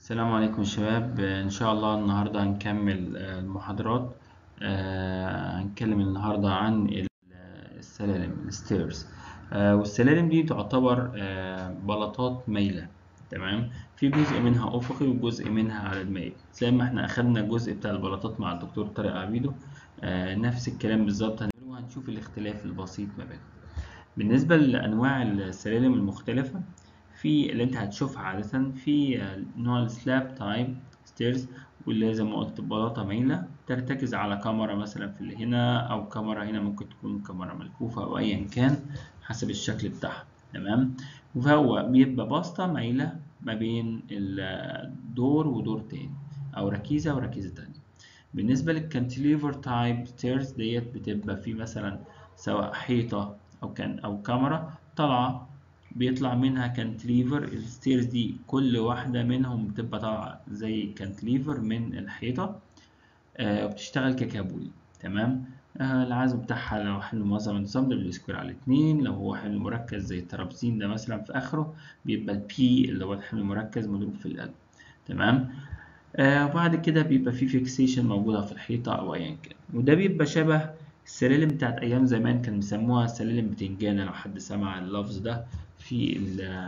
السلام عليكم شباب ان شاء الله النهارده هنكمل آه، المحاضرات آه، هنتكلم النهارده عن ال- السلالم الستيرز والسلالم دي تعتبر آه، بلاطات مايله تمام في جزء منها افقي وجزء منها على المائل زي ما احنا اخدنا الجزء بتاع البلاطات مع الدكتور طارق عبيدو آه، نفس الكلام بالظبط هنعمله وهنشوف الاختلاف البسيط ما بينهم بالنسبه لانواع السلالم المختلفه في اللي انت هتشوفها عادة في نوع السلاب تايب ستيرز واللي زي ما قلت بلاطة مايلة ترتكز على كاميرا مثلا في اللي هنا أو كاميرا هنا ممكن تكون كاميرا ملفوفة أو أيا كان حسب الشكل بتاعها تمام فهو بيبقى باسطة مايلة ما بين الدور ودور تاني أو ركيزة وركيزة تانية بالنسبة للكانتليفر تايب ستيرز ديت بتبقى في مثلا سواء حيطة أو كان أو كاميرا طالعة بيطلع منها كانتليفر الستيرز دي كل واحدة منهم بتبقى طالعة زي كانتليفر من الحيطة آه وبتشتغل ككابول تمام آه العزم بتاعها لو حمل منظم النظام ده بالسكوير على اتنين لو هو حمل مركز زي الترابزين ده مثلا في آخره بيبقى البي اللي هو الحمل المركز مضروب في القلب تمام آه وبعد كده بيبقى في فيكسيشن موجودة في الحيطة أو أيا كان وده بيبقى شبه السلالم بتاعت أيام زمان كان بيسموها سلالم بتنجانة لو حد سمع اللفظ ده في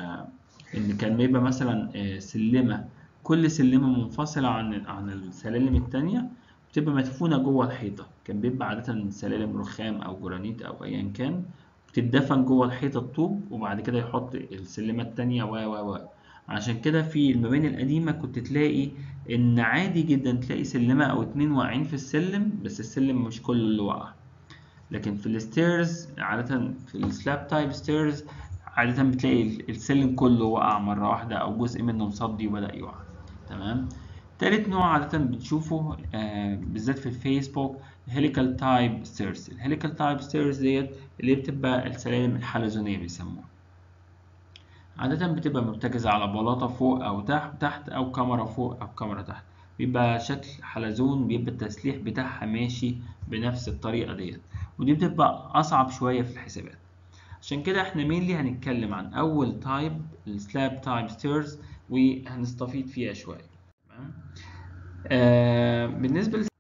إن كان بيبقى مثلا آه، سلمة كل سلمة منفصلة عن عن السلالم التانية بتبقى مدفونة جوه الحيطة كان بيبقى عادة سلالم رخام أو جرانيت أو أيا كان بتدفن جوه الحيطة الطوب وبعد كده يحط السلمة التانية و و و عشان كده في المباني القديمة كنت تلاقي إن عادي جدا تلاقي سلمة أو اتنين واقعين في السلم بس السلم مش كله اللي واقع لكن في الستيرز عادة في السلاب تايب ستيرز عادة بتلاقي السلم كله وقع مرة واحدة أو جزء منه مصدي وبدأ يقع تمام تالت نوع عادة بتشوفه آه بالذات في الفيسبوك هيليكال تايب ستيرز الهيليكال تايب ستيرز ديت اللي بتبقى السلالم الحلزونية بيسموها عادة بتبقى مرتكزة على بلاطة فوق أو تحت تحت أو كاميرا فوق أو كاميرا تحت بيبقى شكل حلزون بيبقى التسليح بتاعها ماشي بنفس الطريقة ديت ودي بتبقى أصعب شوية في الحسابات عشان كده احنا مينلي هنتكلم عن أول تايب السلاب تايب ستيرز وهنستفيد فيها شوية تمام آه بالنسبة لس...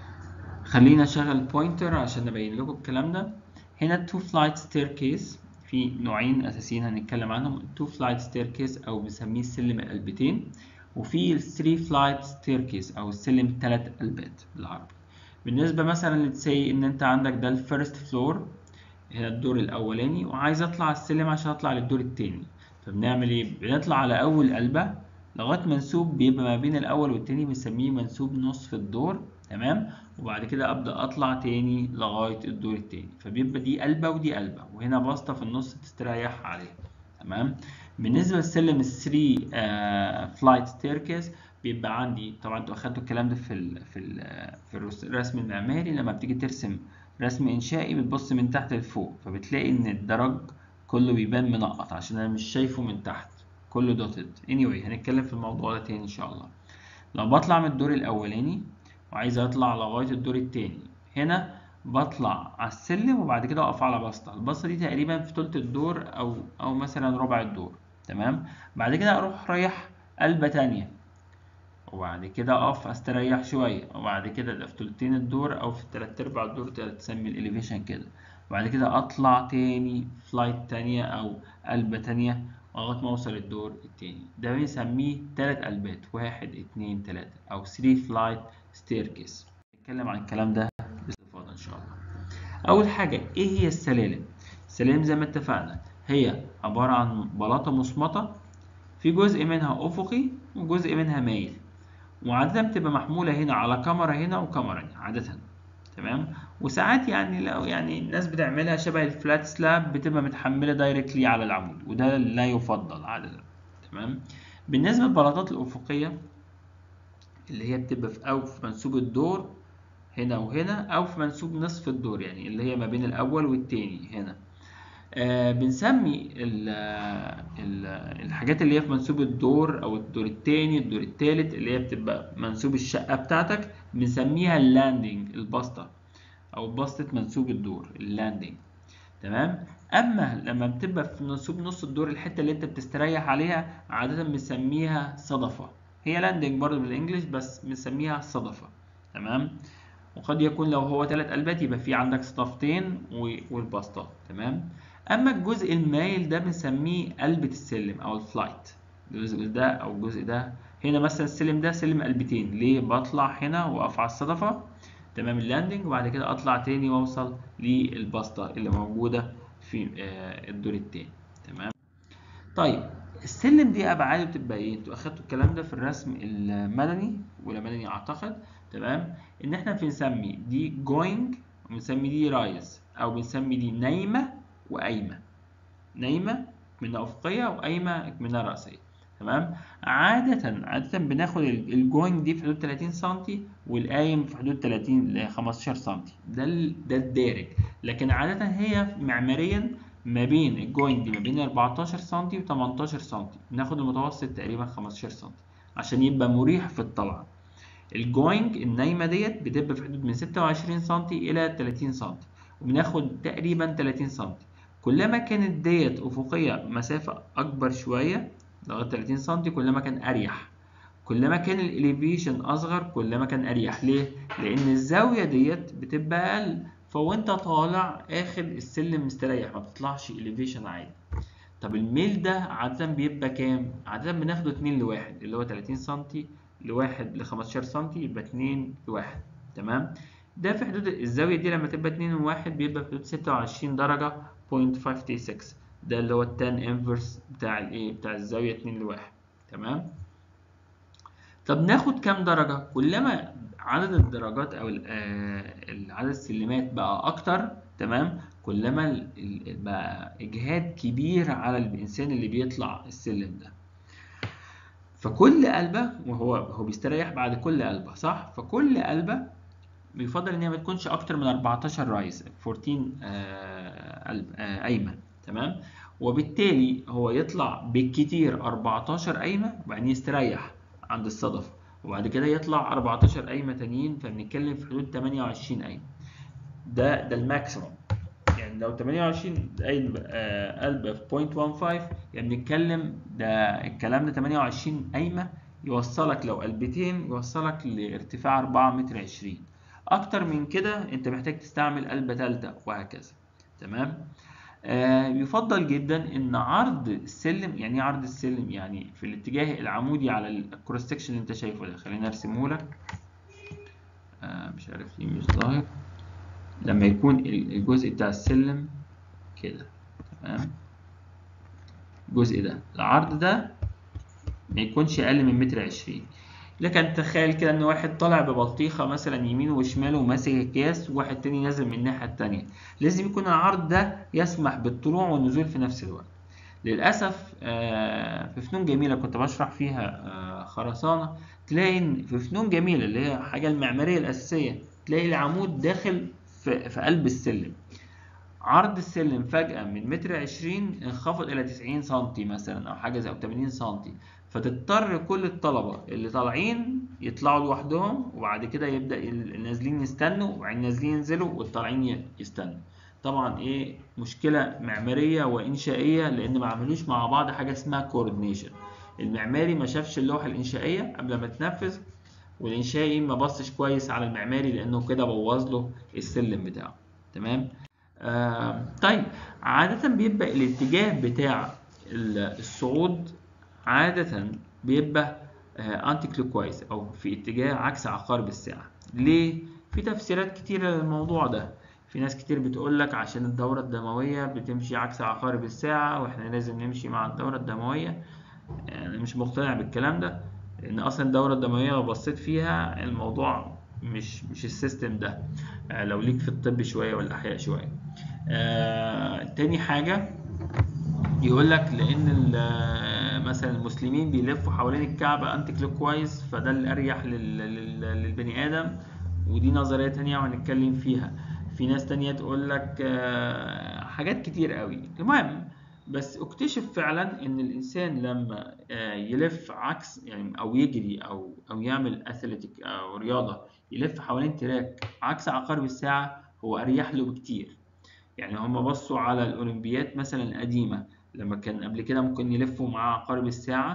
خلينا أشغل بوينتر عشان أبين لكم الكلام ده هنا التو فلايت ستيركيس في نوعين أساسيين هنتكلم عنهم التو فلايت ستيركيس أو بنسميه السلم القلبتين وفي الثري فلايت ستيركيس أو السلم تلات قلبات بالعربي بالنسبة مثلا لتسي إن أنت عندك ده الفيرست فلور هنا الدور الأولاني وعايز أطلع السلم عشان أطلع للدور التاني فبنعمل إيه؟ بنطلع على أول قلبة لغاية منسوب بيبقى ما بين الأول والتاني بنسميه منسوب نصف الدور تمام وبعد كده أبدأ أطلع تاني لغاية الدور التاني فبيبقى دي قلبة ودي قلبة وهنا بسطة في النص تستريح عليها تمام بالنسبة للسلم الثري فلايت ستيركيس بيبقى عندي طبعا انتوا اخدتوا الكلام ده في ال في ال في الرسم المعماري لما بتيجي ترسم رسم انشائي بتبص من تحت لفوق فبتلاقي ان الدرج كله بيبان منقط عشان انا مش شايفه من تحت كله دوتد anyway هنتكلم في الموضوع ده تاني ان شاء الله لو بطلع من الدور الاولاني وعايز اطلع لغايه الدور التاني هنا بطلع على السلم وبعد كده اقف على بسطه البسطه دي تقريبا في تلت الدور او او مثلا ربع الدور تمام بعد كده اروح رايح قلبه تانية وبعد كده اقف استريح شويه وبعد كده ده في تلتين الدور او في تلات ارباع الدور تسمي الاليفيشن كده وبعد كده اطلع تاني فلايت تانية او قلبة تانية لغاية ما اوصل الدور التاني ده بنسميه تلات قلبات واحد اتنين تلاتة او 3 فلايت ستيركيس نتكلم عن الكلام ده باستفاضة ان شاء الله اول حاجة ايه هي السلالم السلالم زي ما اتفقنا هي عبارة عن بلاطة مصمطة في جزء منها افقي وجزء منها مايل وعادة بتبقى محمولة هنا على كاميرا هنا وكاميرا هنا عادة تمام وساعات يعني لو يعني الناس بتعملها شبه الفلات سلاب بتبقى متحملة دايركتلي على العمود وده لا يفضل عادة تمام بالنسبة للبلاطات الأفقية اللي هي بتبقى في أو في منسوب الدور هنا وهنا أو في منسوب نصف الدور يعني اللي هي ما بين الأول والتاني هنا آه بنسمي ال ال الحاجات اللي هي في منسوب الدور او الدور التاني الدور التالت اللي هي بتبقى منسوب الشقة بتاعتك بنسميها اللاندنج البسطة او بسطة منسوب الدور اللاندنج تمام اما لما بتبقى في منسوب نص الدور الحتة اللي انت بتستريح عليها عادة بنسميها صدفة هي لاندنج برضه بالانجلش بس بنسميها صدفة تمام وقد يكون لو هو ثلاث قلبات يبقى في عندك صدفتين والبسطات تمام اما الجزء المايل ده بنسميه قلبة السلم او الفلايت الجزء ده او الجزء ده هنا مثلا السلم ده سلم قلبتين ليه بطلع هنا واقف على الصدفة تمام اللاندنج وبعد كده اطلع تاني واوصل للبسطة اللي موجودة في الدور التاني تمام طيب السلم دي ابعاده بتبقى ايه انتوا اخدتوا الكلام ده في الرسم المدني ولا مدني اعتقد تمام ان احنا بنسمي دي جوينج وبنسمي دي رايز او بنسمي دي نايمه وقايمه نايمه من افقيه وقايمه من راسيه تمام عاده عاده بناخد الجوينج دي في حدود 30 سم والقايم في حدود 30 ل 15 سم ده ده الدارج لكن عاده هي معماريا ما بين الجوينج دي ما بين 14 سم و 18 سم بناخد المتوسط تقريبا 15 سم عشان يبقى مريح في الطلعه الجوينج النايمه ديت بتبقى في حدود من 26 سم الى 30 سم وبناخد تقريبا 30 سم كلما كانت ديت افقيه مسافه اكبر شويه لغايه 30 سم كلما كان اريح كلما كان الاليفيشن اصغر كلما كان اريح ليه لان الزاويه ديت بتبقى اقل فوانت طالع اخد السلم مستريح ما بتطلعش اليفيشن عادي طب الميل ده عاده بيبقى كام عاده بناخده 2 لواحد اللي هو 30 سم لواحد ل 15 سم يبقى 2 لواحد تمام ده في حدود الزاويه دي لما تبقى 2 لواحد بيبقى في حدود 26 درجه 0.536 ده اللي هو التان انفرس بتاع الايه بتاع الزاويه 2 لواحد تمام طب ناخد كام درجه كلما عدد الدرجات او عدد السلمات بقى اكتر تمام كلما بقى اجهاد كبير على الانسان اللي بيطلع السلم ده فكل قلبه وهو هو بيستريح بعد كل قلبه صح فكل قلبه بيفضل ان هي ما تكونش اكتر من 14 رايز 14 آه قلب آه ايمن تمام وبالتالي هو يطلع بالكتير 14 قايمه وبعدين يستريح عند الصدف وبعد كده يطلع 14 قايمه تانيين فبنتكلم في حدود 28 قايمه ده ده الماكسيموم يعني لو 28 قلب آه قلب في 0.15 يعني بنتكلم ده الكلام ده 28 قايمه يوصلك لو قلبتين يوصلك لارتفاع 4 متر 20 اكتر من كده انت محتاج تستعمل قلبه ثالثه وهكذا تمام آه يفضل جدا ان عرض السلم يعني ايه عرض السلم يعني في الاتجاه العمودي على الكروس سكشن اللي انت شايفه ده خليني ارسمه لك آه مش عارف ليه مش ظاهر لما يكون الجزء بتاع السلم كده تمام الجزء ده العرض ده ما يكونش اقل من متر عشرين لكن تخيل كده ان واحد طالع ببطيخه مثلا يمينه وشماله وماسك الكياس وواحد تاني نازل من الناحيه التانيه لازم يكون العرض ده يسمح بالطلوع والنزول في نفس الوقت للاسف في فنون جميله كنت بشرح فيها خرسانه تلاقي ان في فنون جميله اللي هي حاجه المعماريه الاساسيه تلاقي العمود داخل في, في قلب السلم عرض السلم فجأة من متر عشرين انخفض إلى تسعين سنتي مثلا أو حاجة زي أو تمانين سنتي فتضطر كل الطلبة اللي طالعين يطلعوا لوحدهم وبعد كده يبدأ النازلين يستنوا وبعدين النازلين ينزلوا والطالعين يستنوا طبعا ايه مشكلة معمارية وإنشائية لأن ما عملوش مع بعض حاجة اسمها كوردينيشن المعماري ما شافش اللوحة الإنشائية قبل ما تنفذ والإنشائي ما بصش كويس على المعماري لأنه كده بوظ له السلم بتاعه تمام آه طيب عادة بيبقى الاتجاه بتاع الصعود عادة بيبقى انتي كلوكوايز او في اتجاه عكس عقارب الساعة ليه؟ في تفسيرات كتيرة للموضوع ده في ناس كتير بتقول لك عشان الدورة الدموية بتمشي عكس عقارب الساعة واحنا لازم نمشي مع الدورة الدموية يعني مش مقتنع بالكلام ده لان اصلا الدورة الدموية لو بصيت فيها الموضوع مش مش السيستم ده لو ليك في الطب شوية والاحياء شوية آه تاني حاجة يقول لك لان مثلا المسلمين بيلفوا حوالين الكعبة انتي كلوكوايز فده الاريح للبني ادم ودي نظرية تانية وهنتكلم فيها في ناس تانية تقول لك حاجات كتير قوي المهم بس اكتشف فعلا ان الانسان لما يلف عكس يعني او يجري او او يعمل اثليتيك او رياضة يلف حوالين تراك عكس عقارب الساعة هو اريح له بكتير يعني هم بصوا على الاولمبيات مثلا القديمة لما كان قبل كده ممكن يلفوا مع عقارب الساعة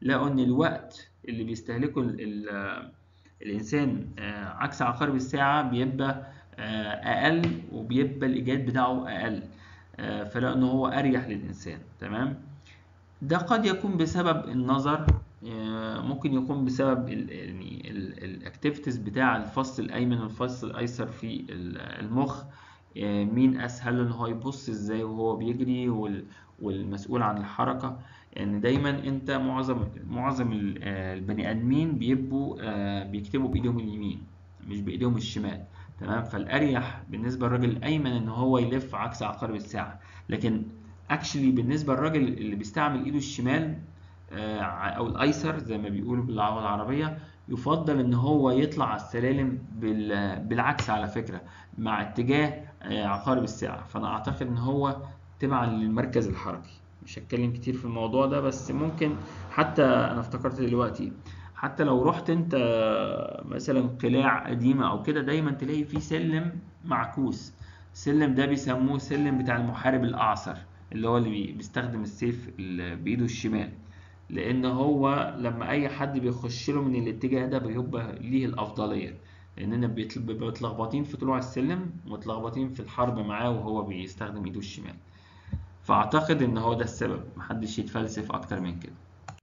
لقوا ان الوقت اللي بيستهلكه ال ال الانسان عكس عقارب الساعه بيبقى اقل وبيبقى الايجاد بتاعه اقل فلقوا ان هو اريح للانسان تمام ده قد يكون بسبب النظر ممكن يكون بسبب يعني الاكتيفيتيز بتاع الفص الايمن والفص الايسر في المخ مين اسهل ان هو يبص ازاي وهو بيجري والمسؤول عن الحركه يعني دايما انت معظم معظم البني ادمين بيبقوا بيكتبوا بايديهم اليمين مش بايديهم الشمال تمام فالاريح بالنسبه للراجل الايمن ان هو يلف عكس عقارب الساعه لكن اكشلي بالنسبه للراجل اللي بيستعمل ايده الشمال او الايسر زي ما بيقولوا باللغه العربيه يفضل ان هو يطلع على السلالم بالعكس على فكره مع اتجاه عقارب الساعه فانا اعتقد ان هو تبعا للمركز الحركي مش هتكلم كتير في الموضوع ده بس ممكن حتى انا افتكرت دلوقتي حتى لو رحت انت مثلا قلاع قديمه او كده دايما تلاقي في سلم معكوس السلم ده بيسموه سلم بتاع المحارب الاعصر اللي هو اللي بيستخدم السيف بايده الشمال لان هو لما اي حد بيخش له من الاتجاه ده بيبقى ليه الافضليه لاننا بيبقى متلخبطين في طلوع السلم ومتلخبطين في الحرب معاه وهو بيستخدم ايده الشمال فاعتقد ان هو ده السبب محدش يتفلسف اكتر من كده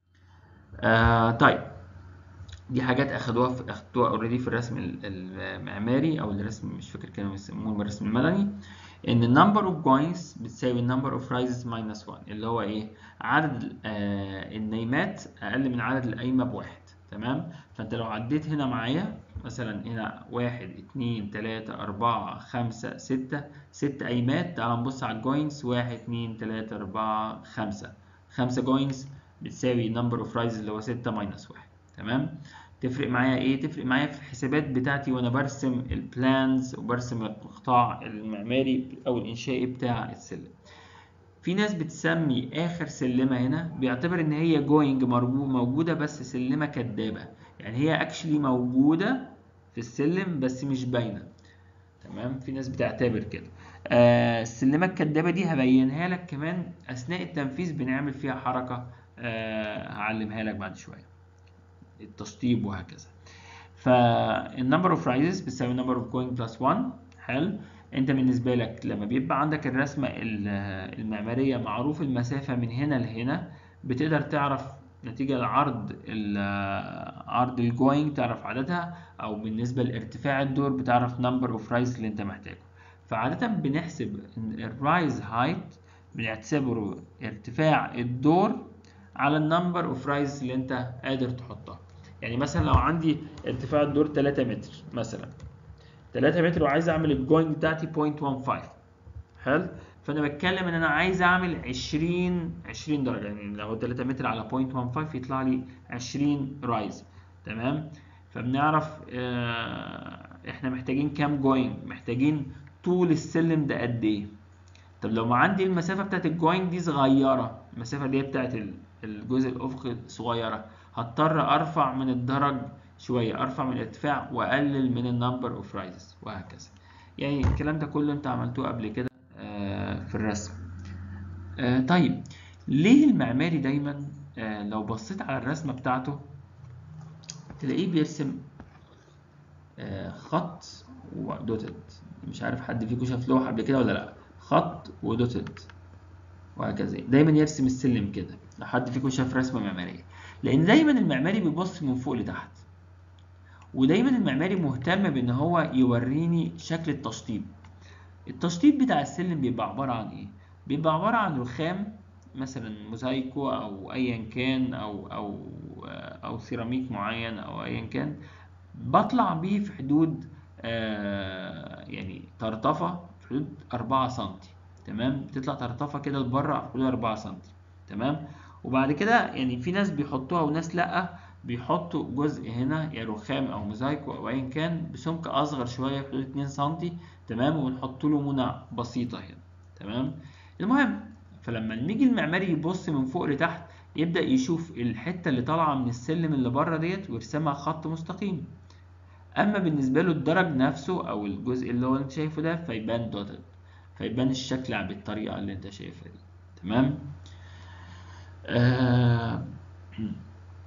آه طيب دي حاجات اخدوها في اخدوها اوريدي في الرسم المعماري او الرسم مش فاكر كانوا بيسموه الرسم المدني ان النمبر اوف جوينز بتساوي النمبر اوف رايزز ماينس 1 اللي هو ايه عدد آه النيمات اقل من عدد القايمه بواحد تمام فانت لو عديت هنا معايا مثلا هنا واحد اتنين تلاتة أربعة خمسة ستة ست قايمات تعال نبص على الجوينز واحد اتنين تلاتة أربعة خمسة خمسة جوينز بتساوي نمبر اوف رايزز اللي هو ستة ماينس واحد تمام تفرق معايا ايه تفرق معايا في الحسابات بتاعتي وانا برسم البلانز وبرسم القطاع المعماري او الانشائي بتاع السلم في ناس بتسمي اخر سلمه هنا بيعتبر ان هي جوينج موجوده بس سلمه كدابه يعني هي اكشلي موجوده في السلم بس مش باينه تمام في ناس بتعتبر كده آه السلمه الكدابه دي هبينها لك كمان اثناء التنفيذ بنعمل فيها حركه آه هعلمها لك بعد شويه التشطيب وهكذا فالنمبر اوف رايزز بتساوي نمبر اوف جوينج بلس 1 حلو انت بالنسبه لك لما بيبقى عندك الرسمه المعماريه معروف المسافه من هنا لهنا بتقدر تعرف نتيجه لعرض عرض الجوينج تعرف عددها او بالنسبه لارتفاع الدور بتعرف نمبر اوف رايز اللي انت محتاجه فعاده بنحسب الرايز هايت بنعتبره ارتفاع الدور على النمبر اوف رايز اللي انت قادر تحطها يعني مثلا لو عندي ارتفاع الدور 3 متر مثلا 3 متر وعايز اعمل الجوينج بتاعتي 0.15 حلو فانا بتكلم ان انا عايز اعمل 20 20 درجه يعني لو 3 متر على 0.15 يطلع لي 20 رايز تمام فبنعرف اه احنا محتاجين كام جوينج محتاجين طول السلم ده قد ايه طب لو ما عندي المسافه بتاعت الجوينج دي صغيره المسافه دي بتاعت الجزء الافقي صغيره هضطر ارفع من الدرج شويه ارفع من الارتفاع واقلل من النمبر اوف رايزز وهكذا يعني الكلام ده كله انت عملتوه قبل كده في الرسم طيب ليه المعماري دايما لو بصيت على الرسمه بتاعته تلاقيه بيرسم خط ودوتد مش عارف حد فيكم شاف لوحه قبل كده ولا لا خط ودوتد وهكذا دايما يرسم السلم كده لو حد فيكم شاف رسمه معماريه لان دايما المعماري بيبص من فوق لتحت ودايما المعماري مهتم بان هو يوريني شكل التشطيب التشطيب بتاع السلم بيبقى عباره عن ايه بيبقى عباره عن رخام مثلا موزايكو او ايا كان او او او سيراميك معين او ايا كان بطلع بيه في حدود آه يعني طرطفه في حدود 4 سم تمام بتطلع طرطفه كده لبره في حدود 4 سم تمام وبعد كده يعني في ناس بيحطوها وناس لا بيحطوا جزء هنا يا رخام او موزايكو او ايا كان بسمك اصغر شويه في حدود 2 سم تمام ونحط له منى بسيطه هنا تمام المهم فلما نيجي المعماري يبص من فوق لتحت يبدا يشوف الحته اللي طالعه من السلم اللي بره ديت ويرسمها خط مستقيم اما بالنسبه له الدرج نفسه او الجزء اللي هو انت شايفه ده فيبان دوتد فيبان الشكل بالطريقه اللي انت شايفها دي تمام آه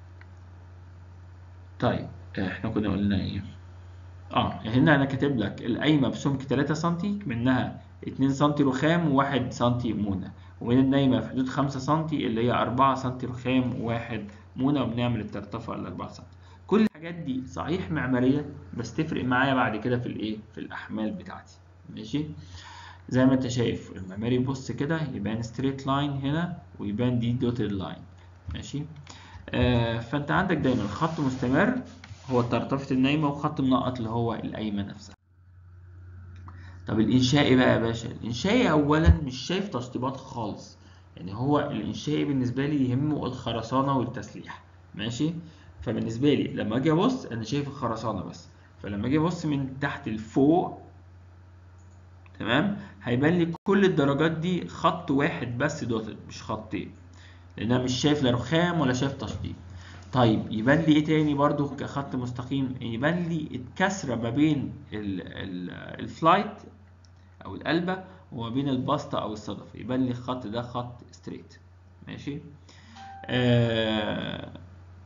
طيب احنا كنا قلنا ايه اه هنا انا كاتب لك القايمه بسمك 3 سم منها 2 سم رخام و1 سم مونه ومن النايمه في حدود 5 سم اللي هي 4 سم رخام و1 مونه وبنعمل الترتفع ل 4 سم كل الحاجات دي صحيح معماريه بس تفرق معايا بعد كده في الايه في الاحمال بتاعتي ماشي زي ما انت شايف المعماري بص كده يبان ستريت لاين هنا ويبان دي دوتد لاين ماشي آه فانت عندك دايما خط مستمر هو ترتفة النايمة وخط منقط اللي هو القايمة نفسها طب الإنشائي بقى يا باشا الإنشائي أولا مش شايف تشطيبات خالص يعني هو الإنشائي بالنسبة لي يهمه الخرسانة والتسليح ماشي فبالنسبة لي لما أجي أبص أنا شايف الخرسانة بس فلما أجي أبص من تحت لفوق تمام هيبان لي كل الدرجات دي خط واحد بس دوتد مش خطين لأن أنا مش شايف لا رخام ولا شايف تشطيب طيب يبان لي ايه تاني برضو كخط مستقيم يبان لي الكسرة ما بين الفلايت او القلبة وما بين البسطة او الصدفة يبان لي الخط ده خط ستريت ماشي آه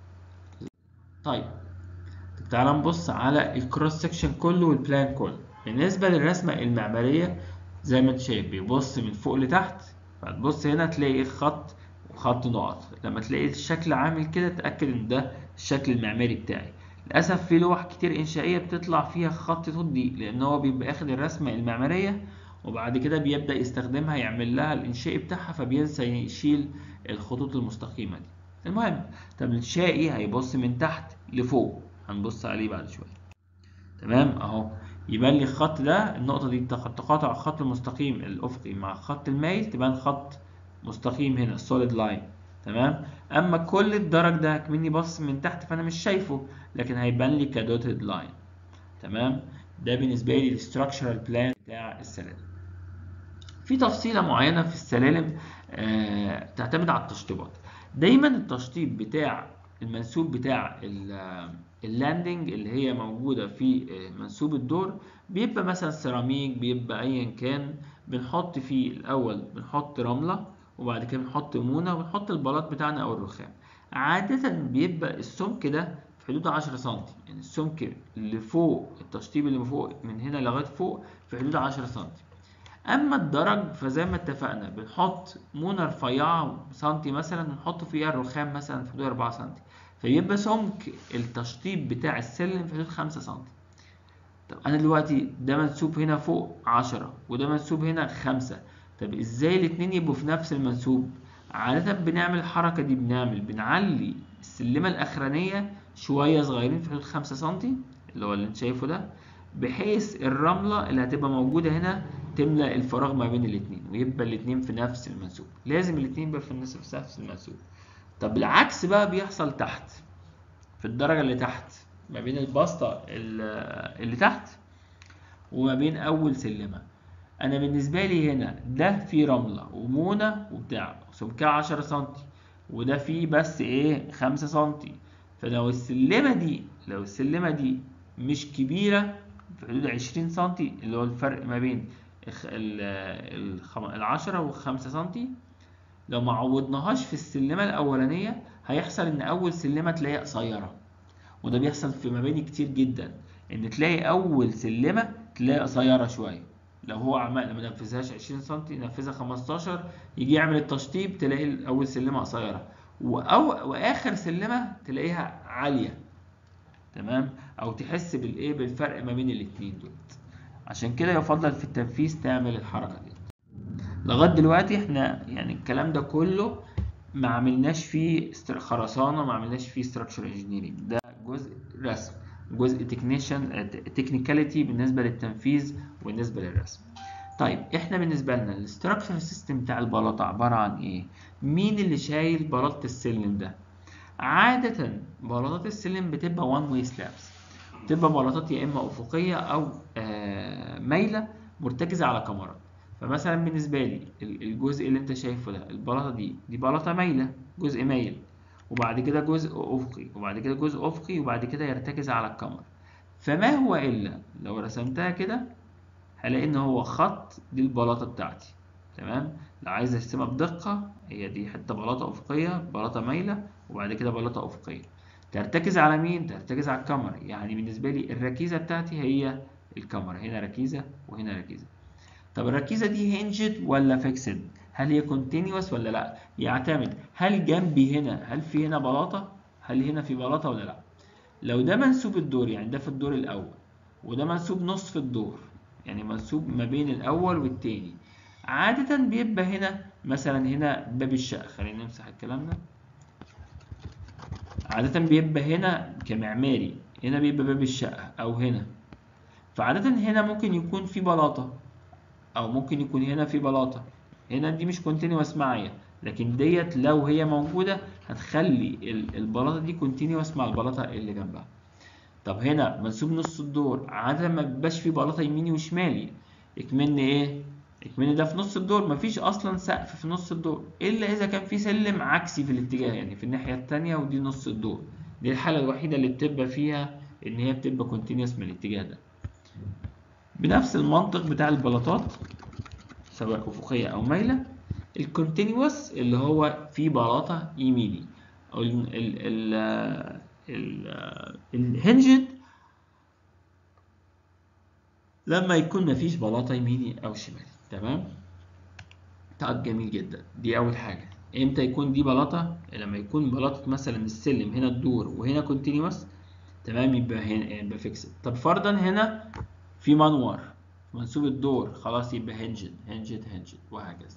طيب تعال نبص على الكروس سكشن كله والبلان كله بالنسبة للرسمة المعمارية زي ما انت شايف بيبص من فوق لتحت فتبص هنا تلاقي خط وخط نقط لما تلاقي الشكل عامل كده تأكد ان ده الشكل المعماري بتاعي للأسف في لوح كتير إنشائية بتطلع فيها خط طولي لأن هو بيبقى اخد الرسمة المعمارية وبعد كده بيبدأ يستخدمها يعمل لها الإنشائي بتاعها فبينسى يشيل الخطوط المستقيمة دي المهم طب الإنشائي هيبص من تحت لفوق هنبص عليه بعد شوية تمام أهو يبان لي الخط ده النقطة دي تقاطع الخط المستقيم الأفقي مع الخط المايل تبان خط مستقيم هنا solid line تمام اما كل الدرج ده كمني بص من تحت فانا مش شايفه لكن هيبان لي كدوتد لاين تمام ده بالنسبه لي الستراكشرال بلان بتاع السلالم في تفصيله معينه في السلالم آه تعتمد على التشطيبات دايما التشطيب بتاع المنسوب بتاع اللاندنج اللي هي موجوده في منسوب الدور بيبقى مثلا سيراميك بيبقى ايا كان بنحط فيه الاول بنحط رمله وبعد كده بنحط مونه ونحط البلاط بتاعنا او الرخام عاده بيبقى السمك ده في حدود 10 سم يعني السمك اللي فوق التشطيب اللي فوق من هنا لغايه فوق في حدود 10 سم اما الدرج فزي ما اتفقنا بنحط مونه رفيعه سنتي مثلا ونحط فيها الرخام مثلا في حدود 4 سم فيبقى سمك التشطيب بتاع السلم في حدود 5 سم طب انا دلوقتي ده منسوب هنا فوق 10 وده منسوب هنا 5 طب ازاي الاتنين يبقوا في نفس المنسوب عادة بنعمل الحركة دي بنعمل بنعلي السلمة الأخرانية شوية صغيرين في حدود 5 سنتي اللي هو اللي انت شايفه ده بحيث الرملة اللي هتبقى موجودة هنا تملأ الفراغ ما بين الاتنين ويبقى الاتنين في نفس المنسوب لازم الاتنين يبقى في نفس المنسوب طب العكس بقى بيحصل تحت في الدرجة اللي تحت ما بين البسطة اللي تحت وما بين أول سلمة أنا بالنسبة لي هنا ده فيه رملة ومونة وبتاع سمكها 10 سنتي وده فيه بس إيه 5 سنتي فلو السلمة دي لو السلمة دي مش كبيرة في حدود 20 سنتي اللي هو الفرق ما بين العشرة والخمسة سنتي لو ما عوضناهاش في السلمة الأولانية هيحصل إن أول سلمة تلاقيها قصيرة وده بيحصل في مباني كتير جدا إن تلاقي أول سلمة تلاقيها قصيرة شوية لو هو عمال ما نفذهاش 20 سم ينفذها 15 يجي يعمل التشطيب تلاقي أول سلمة قصيرة وأو وآخر سلمة تلاقيها عالية تمام أو تحس بالإيه بالفرق ما بين الاتنين دول عشان كده يفضل في التنفيذ تعمل الحركة دي لغايه دلوقتي احنا يعني الكلام ده كله ما عملناش فيه خرسانه ما عملناش فيه ستراكشر انجينيرنج ده جزء رسم جزء تكنيشن تكنيكاليتي بالنسبه للتنفيذ وبالنسبه للرسم طيب احنا بالنسبه لنا الاستراكشر سيستم بتاع البلاطه عباره عن ايه مين اللي شايل بلاطه السلم ده عاده بلاطات السلم بتبقى وان واي سلابس بتبقى بلاطات يا اما افقيه او آه مايله مرتكزه على كاميرات فمثلا بالنسبة لي الجزء اللي انت شايفه ده البلاطة دي دي بلاطة مايلة جزء مايل وبعد كده جزء أفقي وبعد كده جزء أفقي وبعد كده يرتكز على الكاميرا فما هو إلا لو رسمتها كده هلاقي إن هو خط دي البلاطة بتاعتي تمام لو عايز ارسمها بدقة هي دي حتة بلاطة أفقية بلاطة مايلة وبعد كده بلاطة أفقية ترتكز على مين ترتكز على الكاميرا يعني بالنسبه لي الركيزه بتاعتي هي الكاميرا هنا ركيزه وهنا ركيزه طب الركيزه دي هنجد ولا فيكسد هل هي كونتينيوس ولا لا يعتمد هل جنبي هنا هل في هنا بلاطه هل هنا في بلاطه ولا لا لو ده منسوب الدور يعني ده في الدور الاول وده منسوب نصف الدور يعني منسوب ما بين الاول والتاني عادة بيبقى هنا مثلا هنا باب الشقة خلينا نمسح الكلام ده عادة بيبقى هنا كمعماري هنا بيبقى باب الشقة أو هنا فعادة هنا ممكن يكون في بلاطة أو ممكن يكون هنا في بلاطة هنا دي مش كونتينيوس معايا لكن ديت لو هي موجودة هتخلي البلاطة دي كونتينيوس مع البلاطة اللي جنبها طب هنا منسوب نص الدور عادة ما بيبقاش في بلاطة يميني وشمالي اكمن ايه اكمن ده في نص الدور مفيش اصلا سقف في نص الدور الا اذا كان في سلم عكسي في الاتجاه يعني في الناحية التانية ودي نص الدور دي الحالة الوحيدة اللي بتبقى فيها ان هي بتبقى كونتينيوس من الاتجاه ده بنفس المنطق بتاع البلاطات سواء افقية او مايلة الكونتينيوس اللي هو فيه بلاطة يميني او ال ال ال الهنجد لما يكون مفيش بلاطة يميني أو شمالي تمام طب جميل جدا دي أول حاجة إمتى يكون دي بلاطة لما يكون بلاطة مثلا السلم هنا الدور وهنا كونتينيوس تمام يبقى هنا يبقى فيكسد طب فرضا هنا في منور منسوب الدور خلاص يبقى هنجد هنجد هنجد وهكذا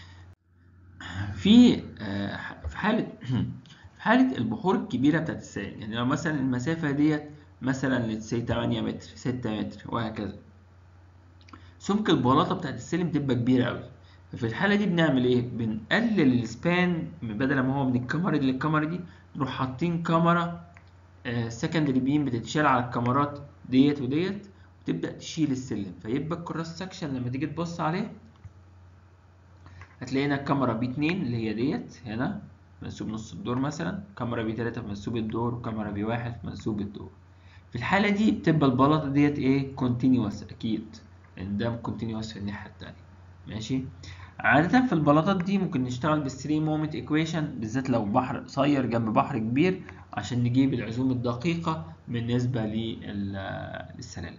في في حالة في حالة البحور الكبيرة بتاعت السائل يعني لو مثلا المسافة ديت مثلا لتسي 8 متر 6 متر وهكذا سمك البلاطة بتاعت السلم تبقى كبيرة أوي ففي الحالة دي بنعمل إيه؟ بنقلل السبان بدل ما هو من الكاميرا دي للكاميرا دي نروح حاطين كاميرا سكندري بيم بتتشال على الكاميرات ديت وديت وتبدأ تشيل السلم فيبقى الكروس سكشن لما تيجي تبص عليه هتلاقي هنا الكاميرا بي 2 اللي هي ديت هنا منسوب نص الدور مثلا كاميرا بي 3 في منسوب الدور وكاميرا بي 1 في منسوب الدور في الحالة دي بتبقى البلاطة ديت ايه كونتينيوس اكيد لان ده كونتينيوس في الناحية التانية ماشي عادة في البلاطات دي ممكن نشتغل بالثري مومنت ايكويشن بالذات لو بحر قصير جنب بحر كبير عشان نجيب العزوم الدقيقة بالنسبة للسلالم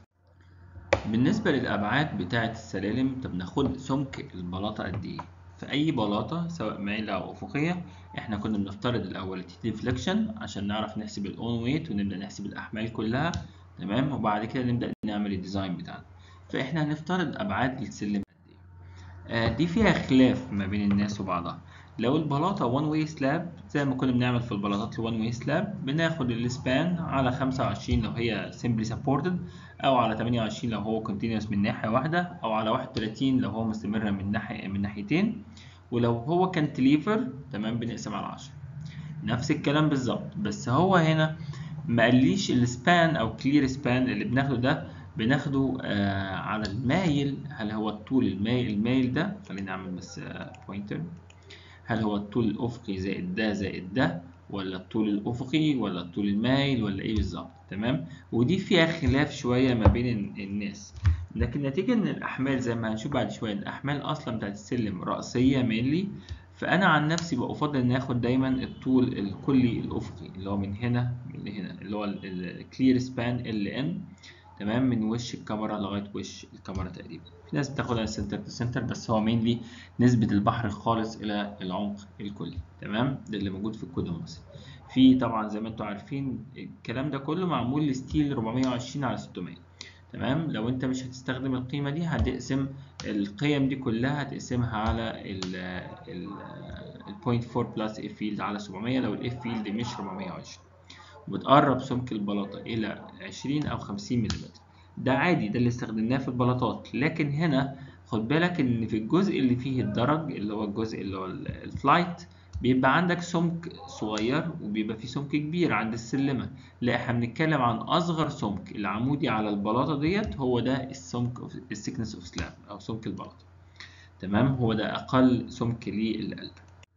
بالنسبة للأبعاد بتاعة السلالم طب ناخد سمك البلاطة قد إيه؟ في أي بلاطة سواء مايلة أو أفقية إحنا كنا بنفترض الأول ديفليكشن عشان نعرف نحسب الأون ويت ونبدأ نحسب الأحمال كلها تمام وبعد كده نبدأ نعمل الديزاين بتاعنا فإحنا هنفترض أبعاد السلم قد إيه؟ آه دي فيها خلاف ما بين الناس وبعضها لو البلاطة وان واي سلاب زي ما كنا بنعمل في البلاطات الوان واي سلاب بناخد السبان على 25 لو هي سيمبلي سبورتد او على 28 لو هو كونتينوس من ناحية واحدة او على 31 لو هو مستمر من ناحية من ناحيتين ولو هو كانتليفر تمام بنقسم على 10 نفس الكلام بالظبط بس هو هنا ما قاليش السبان او كلير سبان اللي بناخده ده بناخده آه على المايل هل هو الطول المايل المايل ده خلينا نعمل بس آه بوينتر هل هو الطول الأفقي زائد ده زائد ده ولا الطول الأفقي ولا الطول المايل ولا إيه بالظبط تمام ودي فيها خلاف شوية ما بين الناس لكن نتيجة إن الأحمال زي ما هنشوف بعد شوية الأحمال أصلا بتاعت السلم رأسية مينلي فأنا عن نفسي بفضل إن آخد دايما الطول الكلي الأفقي اللي هو من هنا من هنا اللي هو الكلير سبان ال ان تمام من وش الكاميرا لغايه وش الكاميرا تقريبا في ناس بتاخدها سنتر تو سنتر بس هو مينلي نسبه البحر خالص الى العمق الكلي تمام ده اللي موجود في الكود المصري في طبعا زي ما انتم عارفين الكلام ده كله معمول لستيل 420 على 600 تمام لو انت مش هتستخدم القيمه دي هتقسم القيم دي كلها هتقسمها على ال ال 0.4 بلس اف فيلد على 700 لو الاف فيلد مش 420 وبتقرب سمك البلاطة إلى 20 أو 50 ملم ده عادي ده اللي استخدمناه في البلاطات لكن هنا خد بالك إن في الجزء اللي فيه الدرج اللي هو الجزء اللي هو الفلايت بيبقى عندك سمك صغير وبيبقى فيه سمك كبير عند السلمة لا احنا بنتكلم عن أصغر سمك العمودي على البلاطة ديت هو ده السمك السكنس اوف سلاب أو سمك البلاطة تمام هو ده أقل سمك للقلب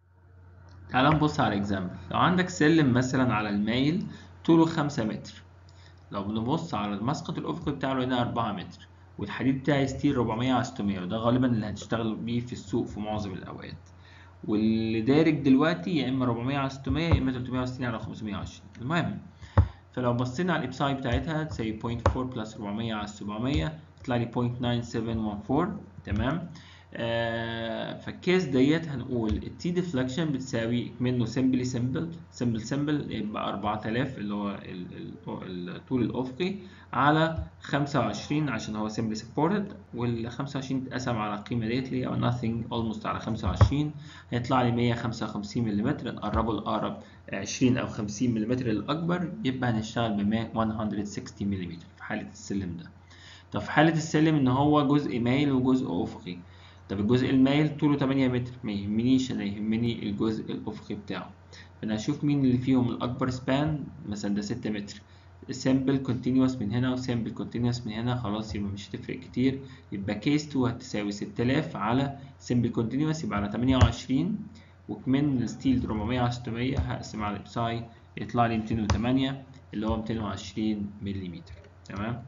تعال نبص على اكزامبل لو عندك سلم مثلا على المايل طوله خمسة متر لو بنبص على المسقط الأفقي بتاعه هنا أربعة متر والحديد بتاعي ستيل 400 على 600 وده غالبا اللي هتشتغل بيه في السوق في معظم الأوقات واللي دارج دلوقتي يا اما 400 على 600 يا اما 360 على 520 المهم فلو بصينا على الابساي بتاعتها تساوي 0.4 بلس 400 على 700 يطلع لي 0.9714 تمام آه فالكيس ديت هنقول التي ديفلكشن بتساوي منه سمبلي سمبل سمبل سمبل يبقى 4000 اللي هو الطول الافقي على 25 عشان هو سمبلي سبورتد وال 25 اتقسم على القيمه ديت اللي هي nothing almost على 25 هيطلع لي 155 ملم نقربه لاقرب 20 او 50 ملم الاكبر يبقى هنشتغل ب 160 ملم في حاله السلم ده طب في حاله السلم ان هو جزء مايل وجزء افقي طب الجزء المايل طوله 8 متر ما يهمنيش انا يهمني الجزء الافقي بتاعه فانا هشوف مين اللي فيهم الاكبر سبان مثلا ده 6 متر سامبل كونتينوس من هنا وسامبل كونتينوس من هنا خلاص يبقى مش هتفرق كتير يبقى كيس 2 هتساوي 6000 على سامبل كونتينوس يبقى على 28 وكمان الستيل 400 على 600 هقسم على الابساي يطلع لي 208 اللي هو 220 ملم تمام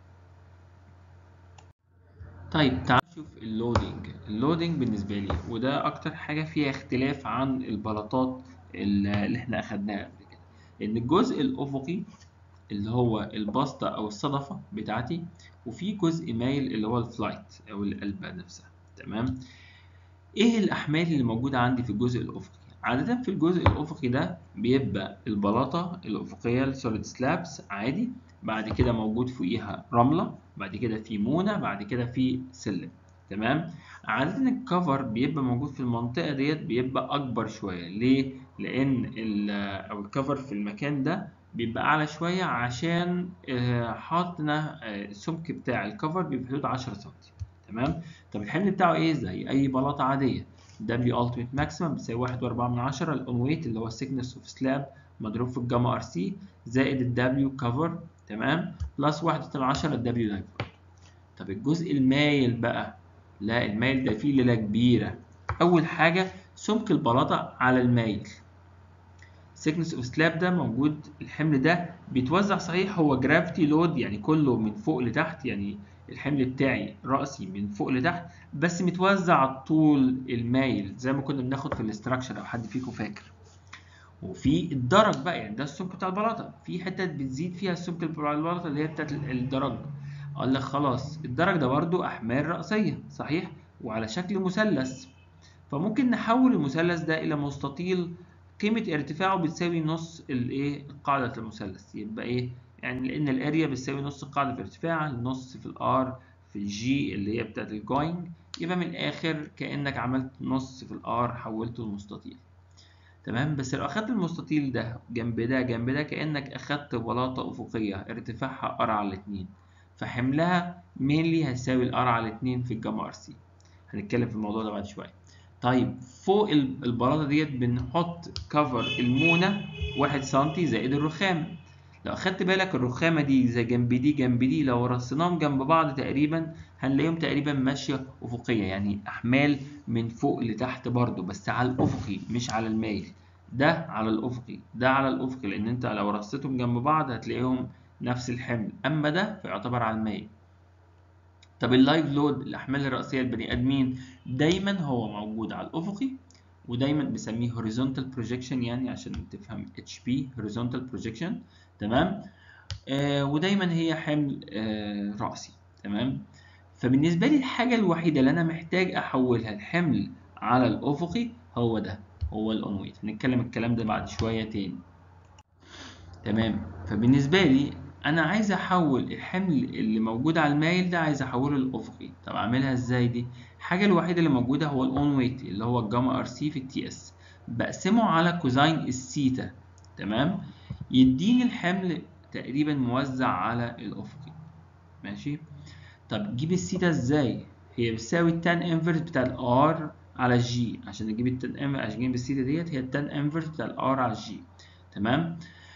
طيب تعال نشوف اللودنج اللودنج بالنسبه لي وده اكتر حاجه فيها اختلاف عن البلاطات اللي احنا اخدناها قبل كده ان الجزء الافقي اللي هو البسطه او الصدفه بتاعتي وفي جزء مايل اللي هو الفلايت او القلبه نفسها تمام ايه الاحمال اللي موجوده عندي في الجزء الافقي عاده في الجزء الافقي ده بيبقى البلاطه الافقيه السوليد سلابس عادي بعد كده موجود فوقيها رمله بعد كده في مونه بعد كده في سلم تمام عادة الكفر بيبقى موجود في المنطقة ديت بيبقى أكبر شوية ليه؟ لأن أو الكفر في المكان ده بيبقى أعلى شوية عشان حاطنا السمك بتاع الكفر بيبقى حدود 10 سم تمام؟ طب الحمل بتاعه إيه؟ زي أي بلاطة عادية W ultimate maximum بتساوي واحد وأربعة من عشرة الأون ويت اللي هو thickness of slab مضروب في الجاما ار سي زائد ال W cover تمام بلس واحد من عشرة ال W diver طب الجزء المايل بقى لا المايل ده فيه ليلة كبيرة أول حاجة سمك البلاطة على المايل thickness of slab ده موجود الحمل ده بيتوزع صحيح هو جرافيتي لود يعني كله من فوق لتحت يعني الحمل بتاعي رأسي من فوق لتحت بس متوزع طول المايل زي ما كنا بناخد في الاستراكشر لو حد فيكم فاكر وفي الدرج بقى يعني ده السمك بتاع البلاطه في حتت بتزيد فيها السمك بتاع البلاطه اللي هي بتاعت الدرج قال لك خلاص الدرج ده برضو احمال رأسيه صحيح وعلى شكل مثلث فممكن نحول المثلث ده الى مستطيل قيمه ارتفاعه بتساوي نص الايه قاعده المثلث يبقى ايه يعني لان الاريا بتساوي نص القاعده في ارتفاع النص في الار في الجي اللي هي بتاعت الجوينج يبقى من الاخر كانك عملت نص في الار حولته لمستطيل تمام بس لو اخدت المستطيل ده جنب ده جنب ده كانك اخدت بلاطه افقيه ارتفاعها ار على اتنين فحملها مينلي هيساوي الار على اتنين في الجاما ار سي هنتكلم في الموضوع ده بعد شويه طيب فوق البلاطه ديت بنحط كفر المونه واحد سنتي زائد الرخام لو اخدت بالك الرخامه دي زي جنب دي جنب دي لو رصيناهم جنب بعض تقريبا هنلاقيهم تقريبا ماشيه افقيه يعني احمال من فوق لتحت برضو بس على الافقي مش على المايل ده على الافقي ده على الافقي لان انت لو رصيتهم جنب بعض هتلاقيهم نفس الحمل اما ده فيعتبر على المايل طب اللايف لود الاحمال الرئيسيه للبني ادمين دايما هو موجود على الافقي ودايما بنسميه horizontal projection يعني عشان تفهم HP horizontal projection تمام آه ودايما هي حمل آه رأسي تمام فبالنسبة لي الحاجة الوحيدة اللي أنا محتاج أحولها الحمل على الأفقي هو ده هو الأون ويت هنتكلم الكلام ده بعد شوية تاني تمام فبالنسبة لي أنا عايز أحول الحمل اللي موجود على المايل ده عايز أحوله للأفقي طب أعملها إزاي دي؟ الحاجة الوحيدة اللي موجودة هو الأون ويت اللي هو الجاما ار سي في التي اس بقسمه على كوزين السيتا تمام يديني الحمل تقريبا موزع على الأفقي ماشي طب جيب السيتا ازاي هي بتساوي التان انفرس بتاع الار على الجي عشان نجيب التان عشان نجيب السيتا ديت هي التان انفرس بتاع الار على الجي تمام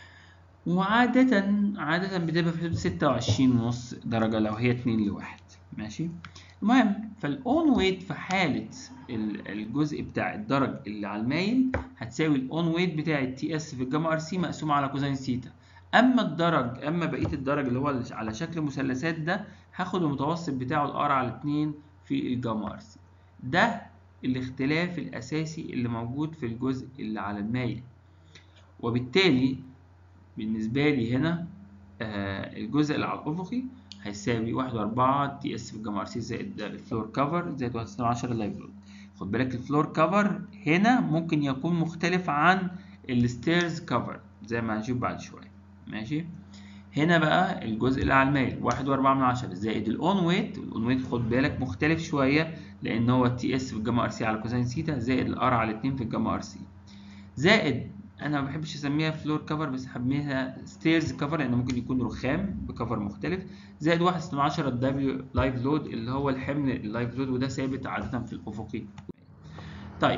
وعادة عادة بتبقى في حدود ستة وعشرين ونص درجة لو هي اتنين لواحد ماشي المهم فالاون ويت في حالة الجزء بتاع الدرج اللي على المايل هتساوي الاون ويت بتاع التي اس في الجاما ار سي مقسوم على كوزين سيتا اما الدرج اما بقيه الدرج اللي هو على شكل مثلثات ده هاخد المتوسط بتاعه الار على 2 في الجاما ار سي ده الاختلاف الأساسي اللي موجود في الجزء اللي على المايل وبالتالي بالنسبة لي هنا آه الجزء اللي على الأفقي هيساوي واحد وأربعة تي اس في الجاما ار سي زائد الفلور كفر زائد واحد وستين عشرة لايف لود خد بالك الفلور كفر هنا ممكن يكون مختلف عن الستيرز كفر زي ما هنشوف بعد شوية ماشي هنا بقى الجزء اللي على المايل واحد وأربعة من عشرة زائد الأون ويت الأون ويت خد بالك مختلف شوية لأن هو تي اس في الجاما ار سي على كوزين سيتا زائد الار على اتنين في الجاما ار سي زائد انا ما بحبش اسميها فلور كفر بس هسميها ستيرز كفر لان ممكن يكون رخام بكفر مختلف زائد واحد ستة عشرة الدبليو لايف لود اللي هو الحمل اللايف لود وده ثابت عادة في الافقي طيب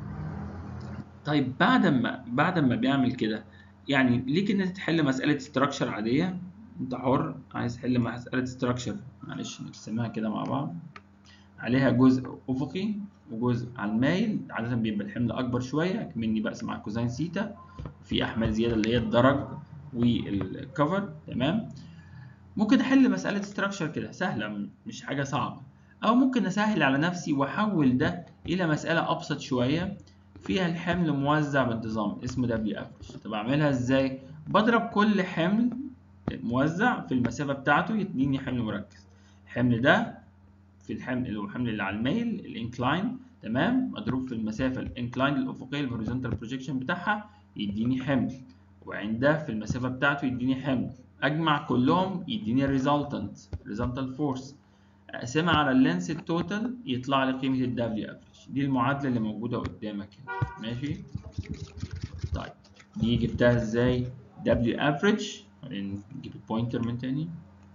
طيب بعد ما بعد ما بيعمل كده يعني ليك ان انت تحل مسألة ستراكشر عادية انت حر عايز تحل مسألة ستراكشر معلش نرسمها كده مع بعض عليها جزء افقي وجزء على المايل عادة بيبقى الحمل أكبر شوية مني بقسم على كوزين سيتا وفي أحمال زيادة اللي هي الدرج والكفر تمام ممكن أحل مسألة ستراكشر كده سهلة مش حاجة صعبة أو ممكن أسهل على نفسي وأحول ده إلى مسألة أبسط شوية فيها الحمل موزع بانتظام اسمه دبليو افريج طب أعملها إزاي؟ بضرب كل حمل موزع في المسافة بتاعته يديني حمل مركز الحمل ده في الحمل اللي هو الحمل اللي على الميل الانكلاين تمام مضروب في المسافه الانكلاين الافقيه الهوريزونتال بروجيكشن بتاعها يديني حمل وعندها في المسافه بتاعته يديني حمل اجمع كلهم يديني الريزلتنت ريزلتنت فورس اقسمها على اللينس التوتال يطلع لي قيمه الدبليو افريج دي المعادله اللي موجوده قدامك هنا ماشي طيب دي جبتها ازاي دبليو افريج نجيب البوينتر من تاني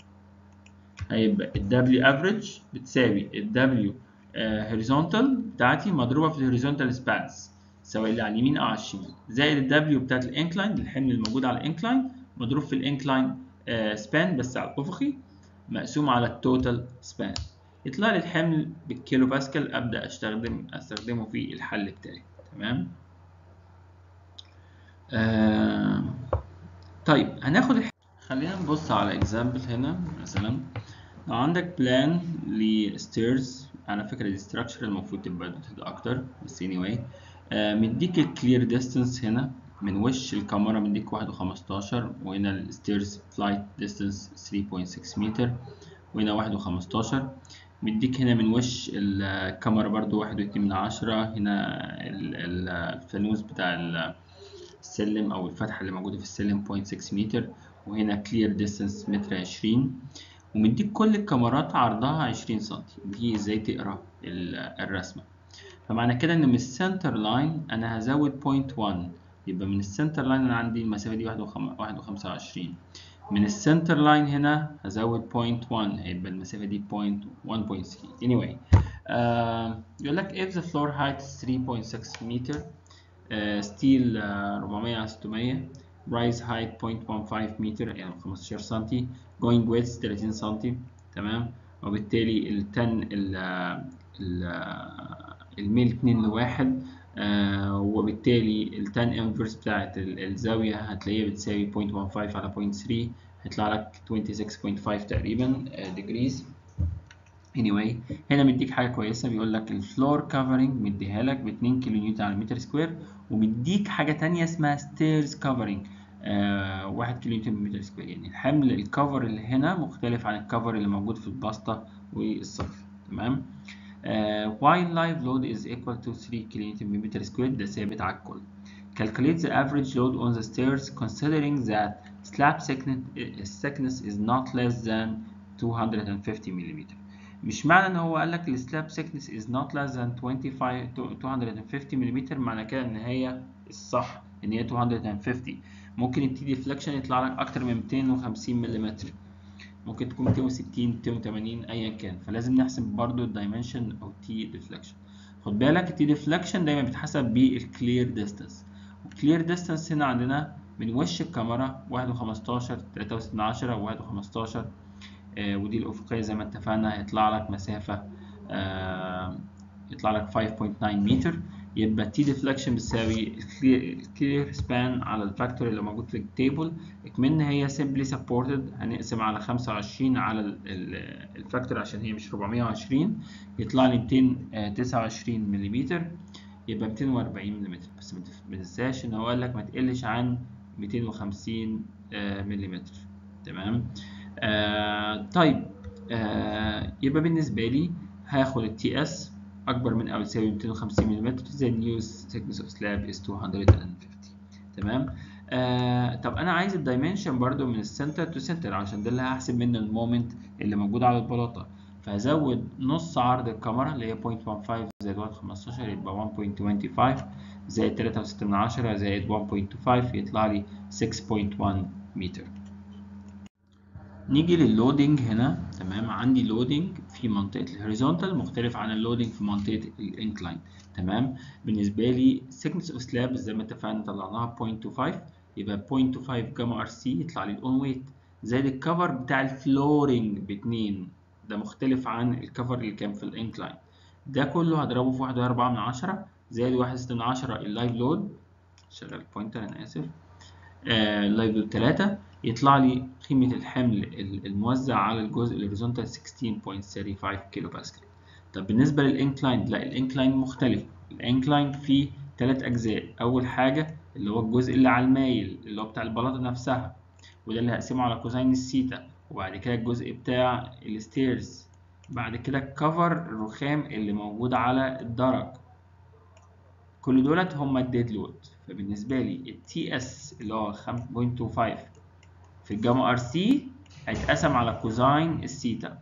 هيبقى ال W average بتساوي ال W horizontal بتاعتي مضروبة في ال horizontal spans سواء اللي على اليمين أو على الشمال زائد ال W بتاعت الانكلاين الحمل الموجود على الانكلاين مضروب في الانكلاين سبان بس على الأفقي مقسوم على التوتال سبان يطلع لي الحمل بالكيلو باسكال أبدأ أستخدم أستخدمه في الحل بتاعي تمام آه طيب هناخد الحمل. خلينا نبص على اكزامبل هنا مثلا لو عندك بلان لستيرز على فكرة دي ستراكشر المفروض تبقى دوتد أكتر بس anyway آه مديك الكلير ديستانس هنا من وش الكاميرا مديك واحد وخمستاشر وهنا الستيرز فلايت ديستانس 3.6 متر وهنا واحد وخمستاشر مديك هنا من وش الكاميرا برضو واحد واتنين من عشرة هنا الفانوس بتاع السلم أو الفتحة اللي موجودة في السلم 0.6 متر وهنا كلير ديستانس متر عشرين ومديك كل الكاميرات عرضها عشرين سنتي دي ازاي تقرا الرسمة فمعنى كده ان من السنتر لاين انا هزود بوينت وان يبقى من السنتر لاين انا عندي المسافة دي واحد وخمسة وعشرين من السنتر لاين هنا هزود بوينت وان هيبقى المسافة دي بوينت وان بوينت ثري anyway uh, يقول لك if the floor height is 3.6 meter uh, steel uh, 400 على 600 rise height 0.15 متر يعني 15 سنتي going width 30 سنتي تمام وبالتالي التن ال ال الميل 2 لواحد آه وبالتالي التان انفرس بتاعت الزاوية هتلاقيها بتساوي 0.15 على 0.3 هيطلع لك 26.5 تقريبا degrees anyway هنا مديك حاجة كويسة بيقول لك الفلور كفرنج مديها لك ب 2 كيلو نيوتن على متر سكوير ومديك حاجة تانية اسمها ستيرز كفرنج آه واحد كيلو نيوتن متر سكوير يعني الحمل الكفر اللي هنا مختلف عن الكفر اللي موجود في البسطة والصف تمام آه while live load is equal to 3 كيلو نيوتن متر سكوير ده ثابت على الكل calculate the average load on the stairs considering that slab thickness is not less than 250 ملم مش معنى ان هو قال لك السلاب thickness is not less than 25 250 ملم معنى كده ان هي الصح ان هي 250 ممكن التي ديفليكشن يطلع لك اكتر من 250 ملم ممكن تكون 260 280 ايا كان فلازم نحسب برضو الدايمنشن او تي ديفليكشن خد بالك التي ديفليكشن دايما بيتحسب بالكلير ديستانس والكلير ديستانس هنا عندنا من وش الكاميرا 1.15 3.6 10 و1.15 آه ودي الافقيه زي ما اتفقنا هيطلع لك مسافه آه يطلع لك 5.9 متر يبقى تي ديفليكشن بتساوي الكلير سبان على الفاكتور اللي موجود في التيبل اكمن هي سيمبلي سبورتد هنقسم على 25 على الفاكتور عشان هي مش 420 يطلع لي 229 ملم يبقى 240 ملم بس ما تنساش ان هو قال لك ما تقلش عن 250 ملم تمام آه طيب آه يبقى بالنسبه لي هاخد التي اس اكبر من او يساوي 250 ملم زي نيوز thickness of slab is 250 تمام آه طب انا عايز الدايمنشن برضو من السنتر تو سنتر عشان ده اللي هحسب منه المومنت اللي موجود على البلاطه فهزود نص عرض الكاميرا اللي هي 0.15 زائد 1.15 يبقى 1.25 زائد 3.6 من عشرة زائد 1.25 يطلع لي 6.1 متر نيجي لللودنج هنا تمام عندي لودنج في منطقة الهوريزونتال مختلف عن اللودنج في منطقة الانكلاين تمام بالنسبة لي thickness of slab زي ما اتفقنا طلعناها 0.25 يبقى 0.25 جاما ار سي يطلع لي الاون ويت زائد الكفر بتاع الفلورنج باتنين ده مختلف عن الكفر اللي كان في الانكلاين ده كله هضربه في واحد وأربعة من عشرة زائد واحد ستة من عشرة اللايف لود شغل البوينتر أنا آسف آه اللايف لود تلاتة يطلع لي قيمة الحمل الموزع على الجزء الهوريزونتال 16.35 كيلو باسكال طب بالنسبة للإنكلاين لا الإنكلاين مختلف الإنكلاين فيه تلات أجزاء أول حاجة اللي هو الجزء اللي على المايل اللي هو بتاع البلاطة نفسها وده اللي هقسمه على كوزين السيتا وبعد كده الجزء بتاع الستيرز بعد كده الكفر الرخام اللي موجود على الدرج كل دولت هما الديد لود فبالنسبة لي التي اس اللي هو 5.25 في الجاما ار سي هيتقسم على كوزين السيتا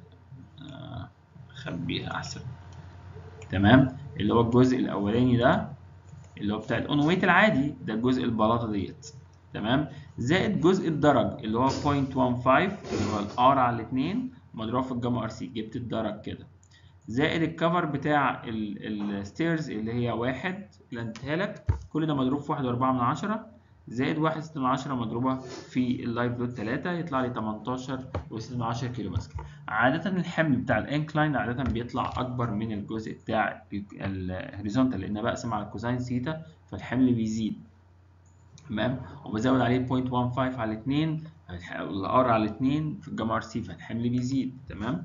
اخبيها احسن تمام اللي هو الجزء الاولاني ده اللي هو بتاع الاون ويت العادي ده الجزء البلاطه ديت تمام زائد جزء الدرج اللي هو 0.15 اللي هو الار على الاثنين مضروب في الجاما ار سي جبت الدرج كده زائد الكفر بتاع الستيرز اللي هي واحد اللي اديتها لك كل ده مضروب في واحد وأربعة من عشرة زائد واحد ستة من عشرة مضروبة في اللايف لود تلاتة يطلع لي تمنتاشر وستة من عشرة كيلو باسكال عادة الحمل بتاع الانكلاين عادة بيطلع أكبر من الجزء بتاع الهوريزونتال لأن بقسم على كوزين سيتا فالحمل بيزيد تمام وبزود عليه 0.15 على 2 الار على 2 في الجاما ار سي فالحمل بيزيد تمام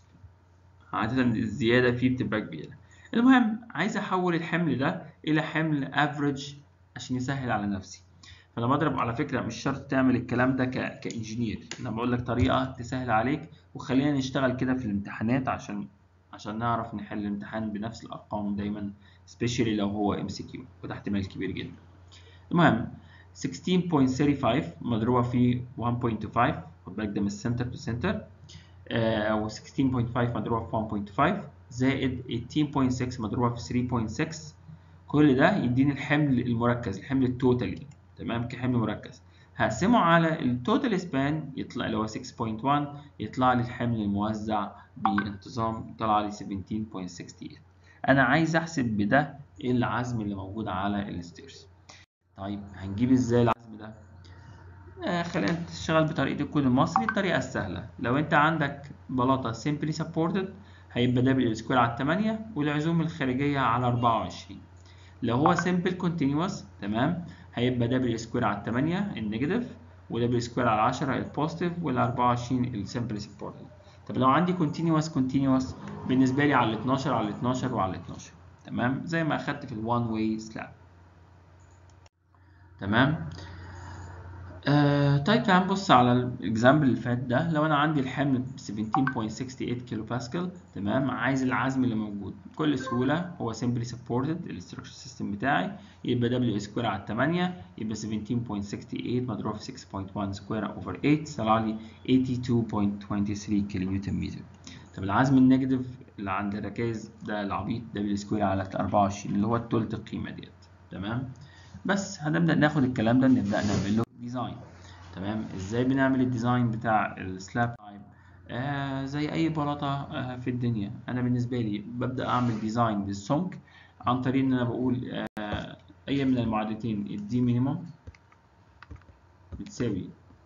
عادة الزيادة فيه بتبقى كبيرة المهم عايز أحول الحمل ده إلى حمل افريج عشان يسهل على نفسي فأنا بضرب على فكرة مش شرط تعمل الكلام ده ك... كإنجينير أنا بقول لك طريقة تسهل عليك وخلينا نشتغل كده في الامتحانات عشان عشان نعرف نحل الامتحان بنفس الأرقام دايما سبيشالي لو هو ام سي كيو وده احتمال كبير جدا المهم 16.35 مضروبة في 1.25 خد بالك ده من السنتر تو سنتر و 16.5 مضروبة في 1.5 زائد 18.6 مضروبة في 3.6 كل ده يديني الحمل المركز الحمل التوتالي تمام كحمل مركز هقسمه على التوتال سبان يطلع اللي هو 6.1 يطلع لي الحمل الموزع بانتظام طلع لي 17.68 انا عايز احسب بده ايه العزم اللي موجود على الستيرز طيب هنجيب ازاي العزم ده آه خلينا نشتغل بطريقه الكود المصري الطريقه السهله لو انت عندك بلاطه simply supported هيبقى دبليو سكوير على 8 والعزوم الخارجيه على 24 لو هو simple continuous تمام هيبقى دبليو سكوير على 8 النيجاتيف ودبليو سكوير على 10 البوزيتيف وال 24 السمبل سبورتد طب لو عندي continuous continuous بالنسبه لي على ال 12 على ال 12 وعلى ال 12 تمام زي ما اخدت في الوان واي سلاب تمام آه طيب تعال نبص على الاكزامبل اللي فات ده لو انا عندي الحمل 17.68 كيلو باسكال تمام عايز العزم اللي موجود بكل سهوله هو simply supported الاستراكشر سيستم بتاعي يبقى دبليو سكوير على 8 يبقى 17.68 مضروب في 6.1 سكوير اوفر 8 طلع لي 82.23 كيلو نيوتن متر طب العزم النيجاتيف اللي عند الركائز ده العبيط دبليو سكوير على 24 اللي هو التلت القيمه ديت تمام بس هنبدا ناخد الكلام ده نبدا نعمل له ديزاين تمام ازاي بنعمل الديزاين بتاع السلاب تايب آه زي اي بلاطه آه في الدنيا انا بالنسبه لي ببدا اعمل ديزاين للسمك عن طريق ان انا بقول آه اي من المعادلتين الدي مينيموم بتساوي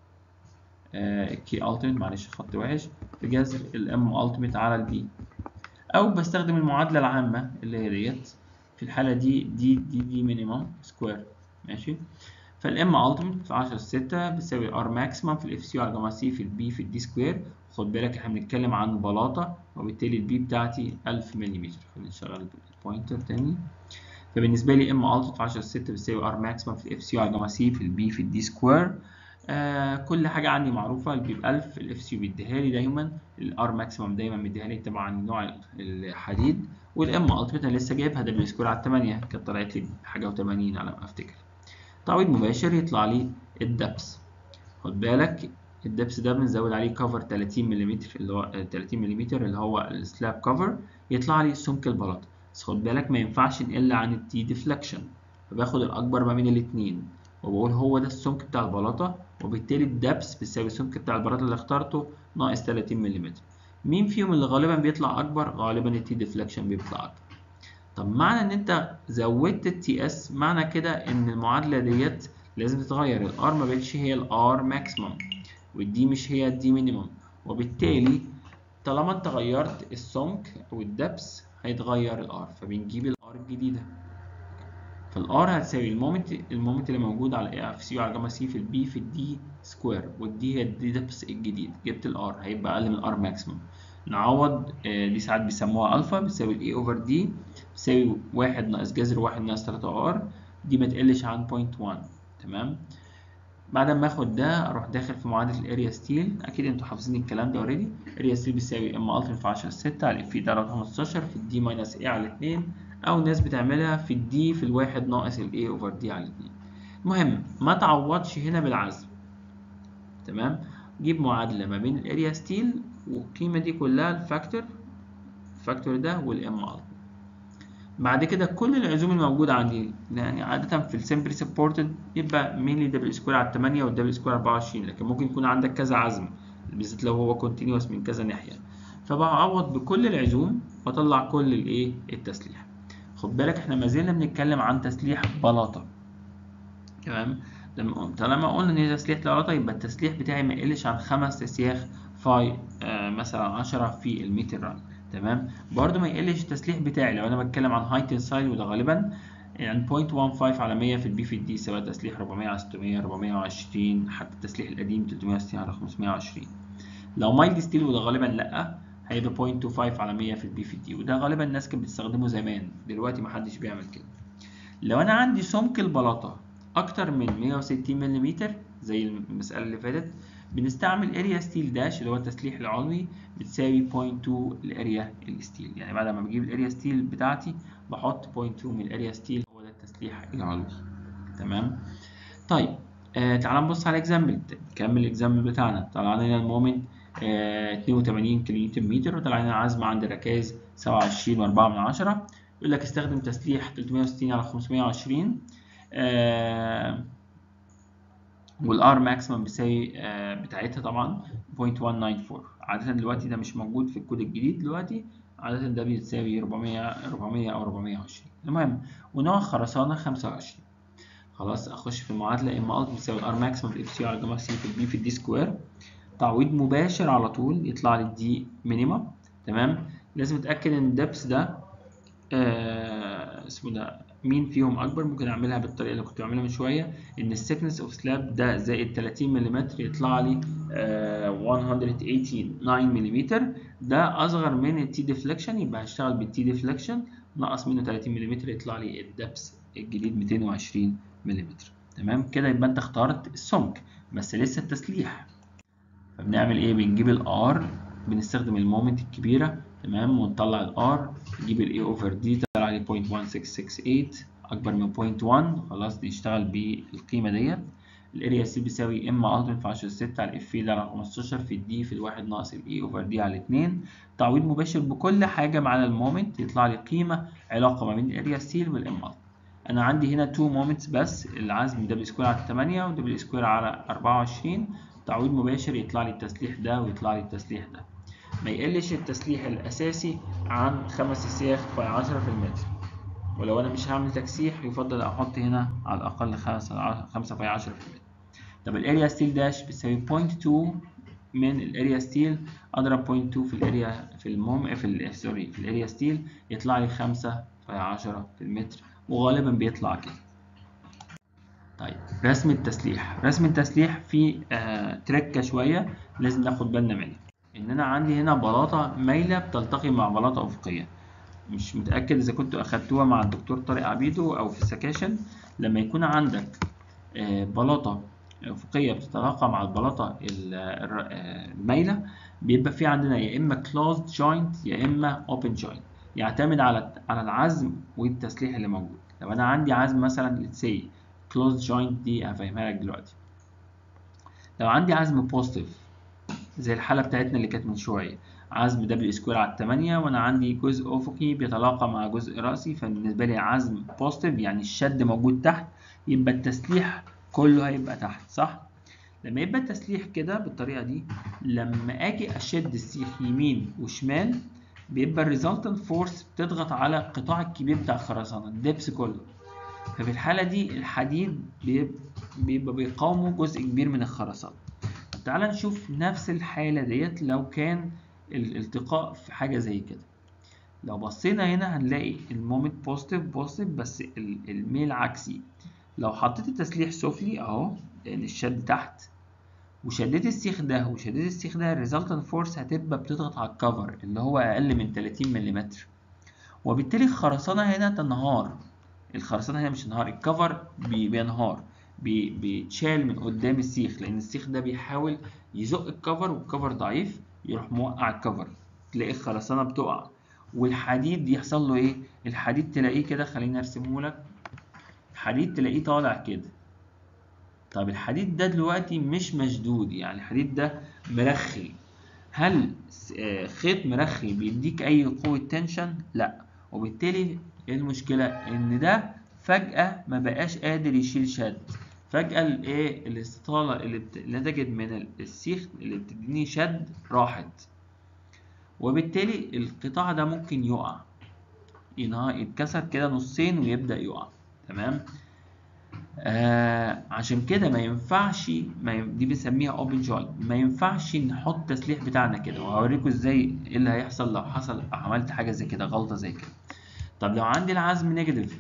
كي التيميت معلش خط وحش بجذر الام التيميت على البي او بستخدم المعادله العامه اللي هي ديت في الحالة دي دي دي دي مينيمم سكوير ماشي فالام التيميت في 10 6 بتساوي ار ماكسيمم في الاف سي على جمع سي في البي في الدي سكوير خد بالك احنا بنتكلم عن بلاطة وبالتالي البي بتاعتي 1000 ملم خلينا نشغل البوينتر تاني فبالنسبة لي ام التيميت في 10 6 بتساوي ار ماكسيمم في الاف سي على جمع سي في البي في الدي سكوير آه كل حاجة عندي معروفة البي ب 1000 الاف سي بيديها لي دايما الار ماكسيمم دايما مديها لي طبعا نوع الحديد والام التيميت انا لسه جايبها دبليو سكوير على 8 كانت طلعت لي حاجة و80 على ما افتكر تعويض مباشر يطلع لي الدبس خد بالك الدبس ده بنزود عليه كفر 30 ملم اللي هو 30 ملم اللي هو السلاب كفر يطلع لي سمك البلاطه بس خد بالك ما ينفعش نقل عن التي ديفليكشن فباخد الاكبر ما بين الاثنين وبقول هو ده السمك بتاع البلاطه وبالتالي الدبس بيساوي السمك بتاع البلاطه اللي اخترته ناقص 30 ملم مين فيهم اللي غالبا بيطلع اكبر غالبا التي ديفليكشن بيطلع اكبر طب معنى ان انت زودت التي اس معنى كده ان المعادله ديت لازم تتغير الار ما بقتش هي الار ماكسيمم والدي مش هي الدي مينيمم وبالتالي طالما انت غيرت السمك او الدبس هيتغير الار فبنجيب الار الجديده فالار هتساوي المومنت المومنت اللي موجود على اي اف سي على جاما سي في البي في الدي سكوير والدي هي الدي دبس الجديد جبت الار هيبقى اقل من الار ماكسيمم نعوض دي ساعات بيسموها الفا بتساوي الاي اوفر دي بتساوي واحد ناقص جذر واحد ناقص تلاتة ار دي ما تقلش عن بوينت وان تمام بعد ما اخد ده اروح داخل في معادله الاريا ستيل اكيد انتوا حافظين الكلام ده اوريدي اريا ستيل بيساوي ام التيميت في 10 6 على اف ده 15 في الدي ماينس اي على 2 او الناس بتعملها في الدي في الواحد ناقص الاي اوفر دي على 2 المهم ما تعوضش هنا بالعزم تمام جيب معادله ما بين الاريا ستيل والقيمه دي كلها الفاكتور الفاكتور ده والام التيميت بعد كده كل العزوم الموجودة عندي يعني عادة في السمبل سبورتد يبقى مينلي دبليو سكوير على 8 والدبليو سكوير 24 لكن ممكن يكون عندك كذا عزم بالذات لو هو كونتينوس من كذا ناحية فبعوض بكل العزوم واطلع كل الايه التسليح خد بالك احنا ما زلنا بنتكلم عن تسليح بلاطة تمام طالما قلنا ان هي تسليح بلاطة يبقى التسليح بتاعي ما يقلش عن خمس تسياخ فاي آه مثلا 10 في المتر ران تمام برضو ما يقلش التسليح بتاعي لو انا بتكلم عن هاي تنسايل وده غالبا يعني 0.15 على 100 في البي في الدي سواء تسليح 400 على 600 420 حتى التسليح القديم 360 على 520 لو مايلد ستيل وده غالبا لا هيبقى 0.25 على 100 في البي في الدي وده غالبا الناس كانت بتستخدمه زمان دلوقتي محدش بيعمل كده لو انا عندي سمك البلاطه اكتر من 160 ملم زي المساله اللي فاتت بنستعمل اريا ستيل داش اللي هو التسليح العلوي بتساوي 0.2 الاريا الستيل يعني بعد ما بجيب الاريا ستيل بتاعتي بحط 0.2 من الاريا ستيل هو ده التسليح العلوي تمام طيب آه تعال نبص على اكزامبل نكمل الاكزامبل بتاعنا طلع لنا المومنت آه 82 كيلو متر وطلع لنا عزم عند ركائز 27 و4 من عشرة يقول لك استخدم تسليح 360 على 520 آه والار ماكسيمم بيساوي آه بتاعتها طبعا 0.194 عادة دلوقتي ده مش موجود في الكود الجديد دلوقتي عادة ده بيساوي 400 400 او 420 المهم ونوع خرسانة 25 خلاص اخش في المعادلة ام الت بتساوي الار ماكسيمم في اف سي على جمع سي في البي في الدي سكوير تعويض مباشر على طول يطلع لي الدي مينيمم تمام لازم اتاكد ان الدبس ده آه اسمه ده مين فيهم اكبر ممكن اعملها بالطريقه اللي كنت بعملها من شويه ان السكنس اوف سلاب ده زائد 30 ملم يطلع لي آه 189 ملم ده اصغر من التي ديفليكشن يبقى هشتغل بالتي ديفليكشن نقص منه 30 ملم يطلع لي الدبس الجديد 220 ملم تمام كده يبقى انت اخترت السمك بس لسه التسليح فبنعمل ايه بنجيب الار بنستخدم المومنت الكبيره تمام ونطلع الار نجيب الاي اوفر دي طلع لي 0.1668 اكبر من 0.1 خلاص نشتغل بالقيمه ديت الاريا سي بيساوي ام التيميت في 10 6 على الاف ده على 15 في الدي في الواحد ناقص الاي اوفر دي على 2 تعويض مباشر بكل حاجه معانا المومنت يطلع لي قيمه علاقه ما بين الاريا ستيل والام التيميت انا عندي هنا تو مومنتس بس العزم دبليو سكوير على 8 ودبليو سكوير على 24 تعويض مباشر يطلع لي التسليح ده ويطلع لي التسليح ده ما يقلش التسليح الأساسي عن خمس أسياخ في 10 في المتر ولو أنا مش هعمل تكسيح يفضل أحط هنا على الأقل خمسة في 10 في المتر طب الأريا ستيل داش بتساوي 0.2 من الأريا ستيل أضرب 0.2 في الأريا في الموم في ال سوري في الأريا ستيل يطلع لي 5 فهي 10 في المتر وغالبا بيطلع كده طيب رسم التسليح رسم التسليح فيه آه تركه شويه لازم ناخد بالنا منها ان انا عندي هنا بلاطه مايله بتلتقي مع بلاطه افقيه مش متاكد اذا كنتوا اخدتوها مع الدكتور طارق عبيدو او في السكاشن لما يكون عندك آه بلاطه افقيه بتتلاقى مع البلاطه المايله بيبقى في عندنا يا اما closed joint يا اما open joint يعتمد على على العزم والتسليح اللي موجود لو انا عندي عزم مثلا let's say closed joint دي هفهمها لك دلوقتي لو عندي عزم بوزيتيف زي الحالة بتاعتنا اللي كانت من شوية عزم دبليو سكوير على 8 وانا عندي جزء افقي بيتلاقى مع جزء رأسي فبالنسبة لي عزم بوزيتيف يعني الشد موجود تحت يبقى التسليح كله هيبقى تحت صح؟ لما يبقى التسليح كده بالطريقة دي لما اجي اشد السيخ يمين وشمال بيبقى الريزلتنت فورس بتضغط على القطاع الكبير بتاع الخرسانة الدبس كله ففي الحالة دي الحديد بيبقى بيقاومه جزء كبير من الخرسانة تعال نشوف نفس الحالة ديت لو كان الالتقاء في حاجة زي كده لو بصينا هنا هنلاقي المومنت بوزيتيف بوزيتيف بس الميل عكسي لو حطيت التسليح سفلي اهو لان الشد تحت وشديت السيخ ده وشديت السيخ ده الريزلتنت فورس هتبقى بتضغط على الكفر اللي هو اقل من 30 ملم وبالتالي الخرسانة هنا تنهار الخرسانة هنا مش تنهار الكفر بينهار بيتشال من قدام السيخ لان السيخ ده بيحاول يزق الكفر والكفر ضعيف يروح موقع الكفر تلاقي الخرسانة بتقع والحديد يحصل له ايه الحديد تلاقيه كده خليني ارسمه لك الحديد تلاقيه طالع كده طب الحديد ده دلوقتي مش مشدود يعني الحديد ده مرخي هل خيط مرخي بيديك اي قوة تنشن لا وبالتالي ايه المشكلة ان ده فجأة ما بقاش قادر يشيل شد فجأة الايه الاستطالة اللي نتجت من السيخ اللي بتديني شد راحت وبالتالي القطاع ده ممكن يقع يتكسر كده نصين ويبدأ يقع تمام آه عشان كده ما ينفعش ما ي... دي بنسميها اوبن جوينت ما ينفعش نحط التسليح بتاعنا كده وهوريكم ازاي ايه اللي هيحصل لو حصل عملت حاجه زي كده غلطه زي كده طب لو عندي العزم نيجاتيف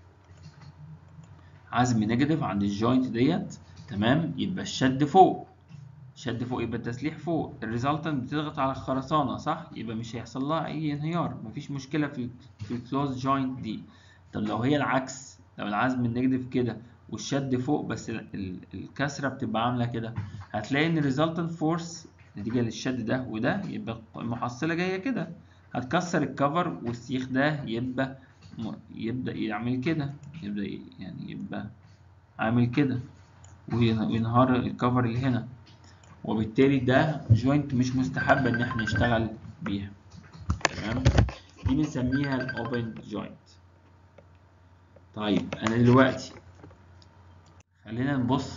عزم نيجاتيف عند الجوينت ديت تمام يبقى الشد فوق شد فوق يبقى التسليح فوق الريزلتنت بتضغط على الخرسانه صح يبقى مش هيحصل لها اي انهيار مفيش مشكله في في الكلوز جوينت دي طب لو هي العكس لو العزم النيجاتيف كده والشد فوق بس الكسره بتبقى عامله كده هتلاقي ان الريزلتنت فورس نتيجه للشد ده وده يبقى المحصله جايه كده هتكسر الكفر والسيخ ده يبقى يبدا يعمل كده يبدا يعني يبقى عامل كده وينهار الكفر اللي هنا وبالتالي ده جوينت مش مستحب ان احنا نشتغل بيها تمام دي بنسميها الاوبن جوينت طيب انا دلوقتي خلينا نبص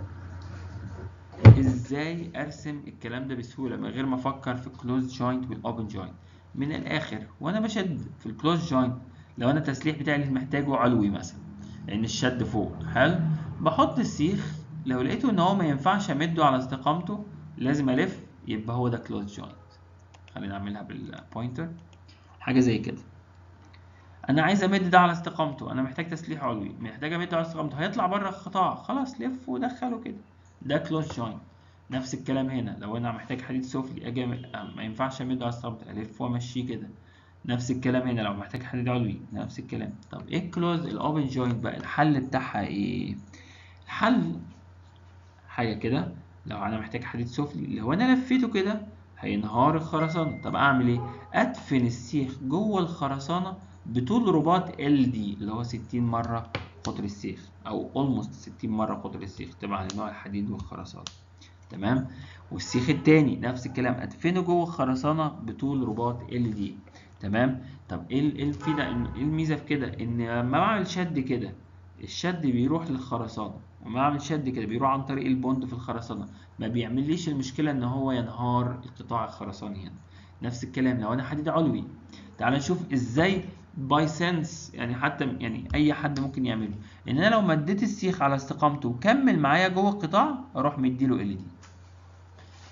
ازاي ارسم الكلام ده بسهوله من غير ما افكر في الكلوز جوينت والاوبن جوينت من الاخر وانا بشد في الكلوز جوينت لو انا التسليح بتاعي اللي محتاجه علوي مثلا لان الشد فوق حلو بحط السيخ لو لقيته ان هو ما ينفعش امده على استقامته لازم الف يبقى هو ده كلوز جوينت خلينا نعملها بالبوينتر حاجه زي كده انا عايز امد ده على استقامته انا محتاج تسليح علوي محتاج امده على استقامته هيطلع بره القطاع خلاص لف ودخله كده ده كلوز جوينت نفس الكلام هنا لو انا محتاج حديد سفلي اجي ما ينفعش امده على استقامته الف وامشيه كده نفس الكلام هنا لو محتاج حديد علوي نفس الكلام طب ايه الكلوز الاوبن جوينت بقى الحل بتاعها ايه الحل حاجه كده لو انا محتاج حديد سفلي لو انا لفيته كده هينهار الخرسانه طب اعمل ايه ادفن السيخ جوه الخرسانه بطول رباط ال دي اللي هو 60 مره قطر السيخ او اولموست 60 مره قطر السيخ طبعا لنوع الحديد والخرسانه تمام والسيخ التاني نفس الكلام ادفنه جوه الخرسانه بطول رباط ال دي تمام طب ايه ايه الفيده ايه الميزه في كده ان لما بعمل شد كده الشد بيروح للخرسانه وما اعمل شد كده بيروح عن طريق البوند في الخرسانه ما بيعمليش المشكله ان هو ينهار القطاع الخرساني هنا نفس الكلام لو انا حديد علوي تعال نشوف ازاي باي سنس يعني حتى يعني اي حد ممكن يعمله ان انا لو مديت السيخ على استقامته وكمل معايا جوه القطاع اروح مديله ال دي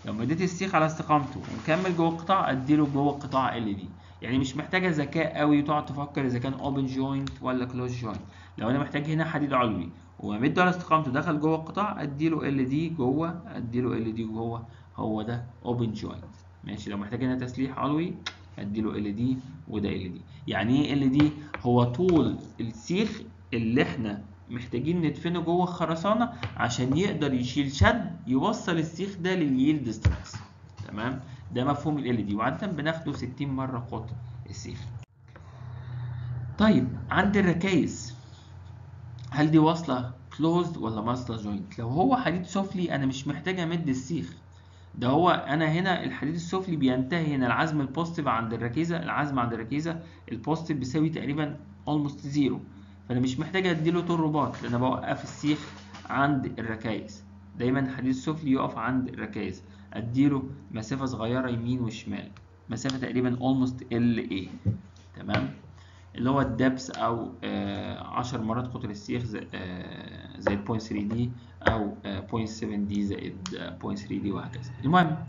لو مديت السيخ على استقامته ومكمل جوه القطاع اديله جوه القطاع ال دي يعني مش محتاجه ذكاء قوي تقعد تفكر اذا كان اوبن جوينت ولا كلوز جوينت لو انا محتاج هنا حديد علوي ومده على استقامته دخل جوه القطاع اديله ال دي جوه اديله ال دي جوه هو ده اوبن جوينت ماشي لو محتاج هنا تسليح علوي اديله ال دي وده ال دي يعني ايه ال دي هو طول السيخ اللي احنا محتاجين ندفنه جوه الخرسانه عشان يقدر يشيل شد يوصل السيخ ده لليلد ستريس تمام ده مفهوم ال دي وعاده بناخده 60 مره قطر السيخ طيب عند الركايز هل دي واصله كلوزد ولا واصله جوينت لو هو حديد سفلي انا مش محتاج امد السيخ ده هو انا هنا الحديد السفلي بينتهي هنا العزم البوزيتيف عند الركيزه العزم عند الركيزه البوزيتيف بيساوي تقريبا اولموست زيرو فانا مش محتاج اديله طول رباط لان انا بوقف السيخ عند الركايز دايما الحديد السفلي يقف عند الركايز اديله مسافه صغيره يمين وشمال مسافه تقريبا اولموست ال اي تمام اللي هو الدبس او آه 10 مرات قطر السيخ زائد آه زائد 0.3 دي او آه 0.7 دي زائد 0.3 دي وهكذا المهم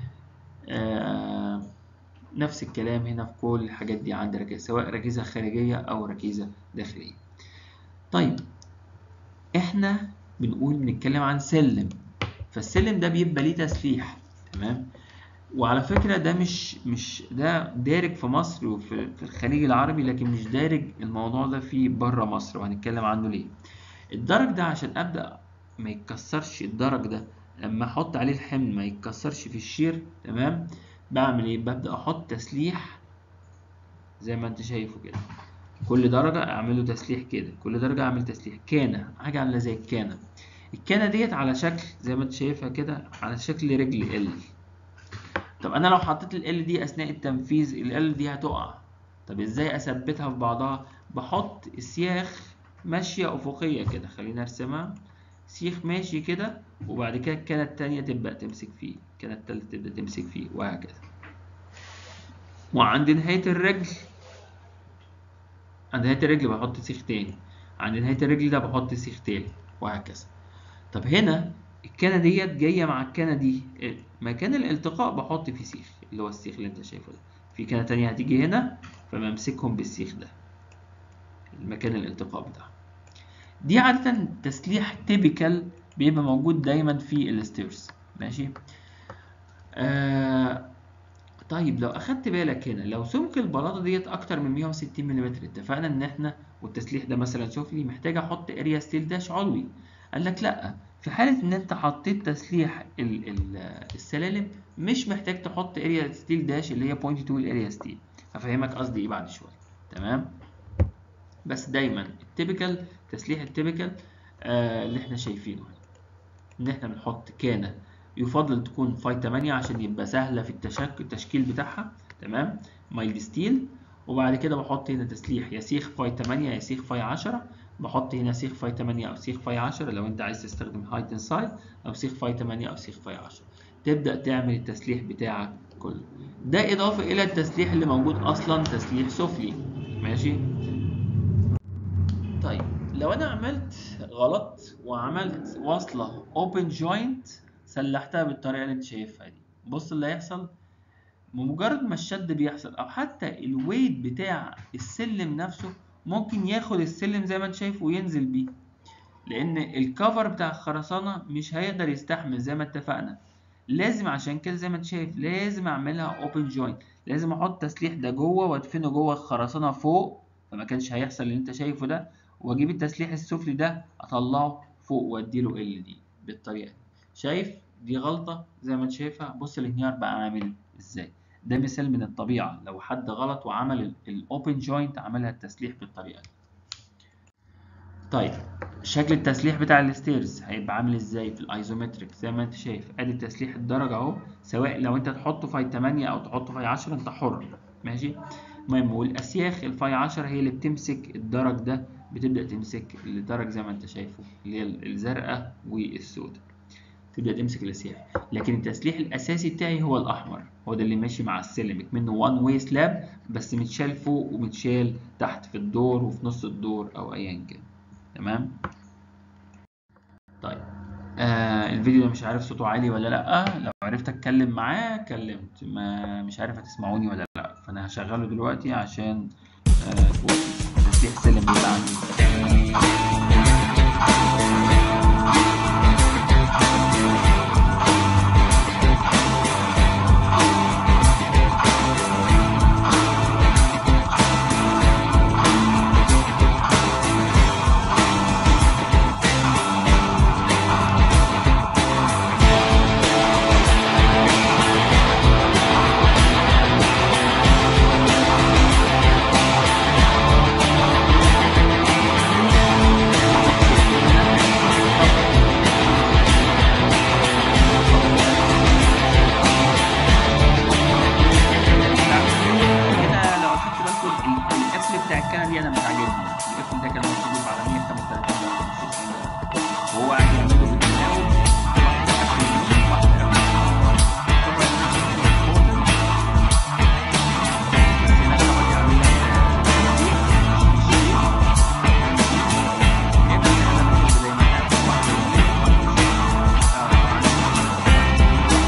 نفس الكلام هنا في كل الحاجات دي عند ركيزة سواء ركيزة خارجية او ركيزة داخلية طيب احنا بنقول بنتكلم عن سلم فالسلم ده بيبقى ليه تسليح تمام وعلى فكرة ده مش مش ده دارج في مصر وفي في الخليج العربي لكن مش دارج الموضوع ده في بره مصر وهنتكلم عنه ليه الدرج ده عشان ابدا ما يتكسرش الدرج ده لما احط عليه الحمل ما يتكسرش في الشير تمام بعمل ايه ببدا احط تسليح زي ما انت شايفه كده كل درجة اعمل له تسليح كده كل درجة اعمل تسليح كانة حاجة عاملة زي الكانة الكانة ديت على شكل زي ما انت شايفها كده على شكل رجل ال طب انا لو حطيت ال دي اثناء التنفيذ ال دي هتقع طب ازاي اثبتها في بعضها بحط السياخ ماشية افقية كده خلينا ارسمها سيخ ماشي كده وبعد كده الكانة التانية تبدأ تمسك فيه الكانة التالتة تبدأ تمسك فيه وهكذا وعند نهاية الرجل عند نهاية الرجل بحط سيخ تاني عند نهاية الرجل ده بحط سيخ تاني وهكذا طب هنا الكانة ديت جاية مع الكانة دي مكان الالتقاء بحط فيه سيخ اللي هو السيخ اللي انت شايفه ده في كانة تانية هتيجي هنا فبمسكهم بالسيخ ده المكان الالتقاء بتاعهم دي عادة تسليح تيبيكال بيبقى موجود دايما في الستيرز ماشي آه طيب لو اخدت بالك هنا لو سمك البلاطه ديت اكتر من 160 ملم اتفقنا ان احنا والتسليح ده مثلا سفلي محتاج احط اريا ستيل داش علوي قال لك لا في حاله ان انت حطيت تسليح ال ال السلالم مش محتاج تحط اريا ستيل داش اللي هي 0.2 الاريا ستيل هفهمك قصدي ايه بعد شويه تمام بس دايما التيبيكال تسليح التيبيكال آه اللي احنا شايفينه ان احنا بنحط كانه يفضل تكون فاي 8 عشان يبقى سهله في التشك... التشكيل بتاعها تمام مايلد ستيل وبعد كده بحط هنا تسليح يا سيخ فاي 8 يا سيخ فاي 10 بحط هنا سيخ فاي 8 او سيخ فاي 10 لو انت عايز تستخدم هاي تنسايد او سيخ فاي 8 او سيخ فاي 10 تبدا تعمل التسليح بتاعك كله ده اضافه الى التسليح اللي موجود اصلا تسليح سفلي ماشي طيب لو انا عملت غلط وعملت وصله اوبن جوينت سلحتها بالطريقه اللي انت شايفها دي بص اللي هيحصل بمجرد ما الشد بيحصل او حتى الويت بتاع السلم نفسه ممكن ياخد السلم زي ما انت شايف وينزل بيه لان الكفر بتاع الخرسانه مش هيقدر يستحمل زي ما اتفقنا لازم عشان كده زي ما انت شايف لازم اعملها اوبن جوينت لازم احط تسليح ده جوه وادفنه جوه الخرسانه فوق فما كانش هيحصل اللي انت شايفه ده واجيب التسليح السفلي ده اطلعه فوق واديله ال دي بالطريقه دي شايف دي غلطه زي ما انت شايفها بص الانهيار بقى عامل ازاي ده مثال من الطبيعه لو حد غلط وعمل الاوبن جوينت عملها التسليح بالطريقه دي طيب شكل التسليح بتاع الستيرز هيبقى عامل ازاي في الايزومتريك زي ما انت شايف ادي تسليح الدرجه اهو سواء لو انت تحطه فاي 8 او تحطه فاي 10 انت حر ماشي المهم والاسياخ الفاي 10 هي اللي بتمسك الدرج ده بتبدا تمسك الدرج زي ما انت شايفه اللي هي الزرقاء والسوداء تبدا تمسك الاسياخ لكن التسليح الاساسي بتاعي هو الاحمر هو ده اللي ماشي مع السلم منه وان واي سلاب بس متشال فوق ومتشال تحت في الدور وفي نص الدور او ايا كان تمام طيب آه الفيديو ده مش عارف صوته عالي ولا لا لو عرفت عرفت اتكلم معاه كلمت ما مش عارف هتسمعوني ولا لا فانا هشغله دلوقتي عشان آه، تقول تسليح سلم اللي عندي هنا لو اخدت بالكم ال- القفل بتاع الكنه دي انا مش عاجبني القفل ده كان مكتوب على 135 درجه وهو قاعد يعمله بدماغه واحد قفل يمين واحد قفل شمال. طبعا أنا شايف الفوتر، بس هنا طبعا يعمل لك تسليح، تشيل، هنا أنا بكتب زي ما أنا عايز، واحد يمين، واحد شمال. آه، طبعا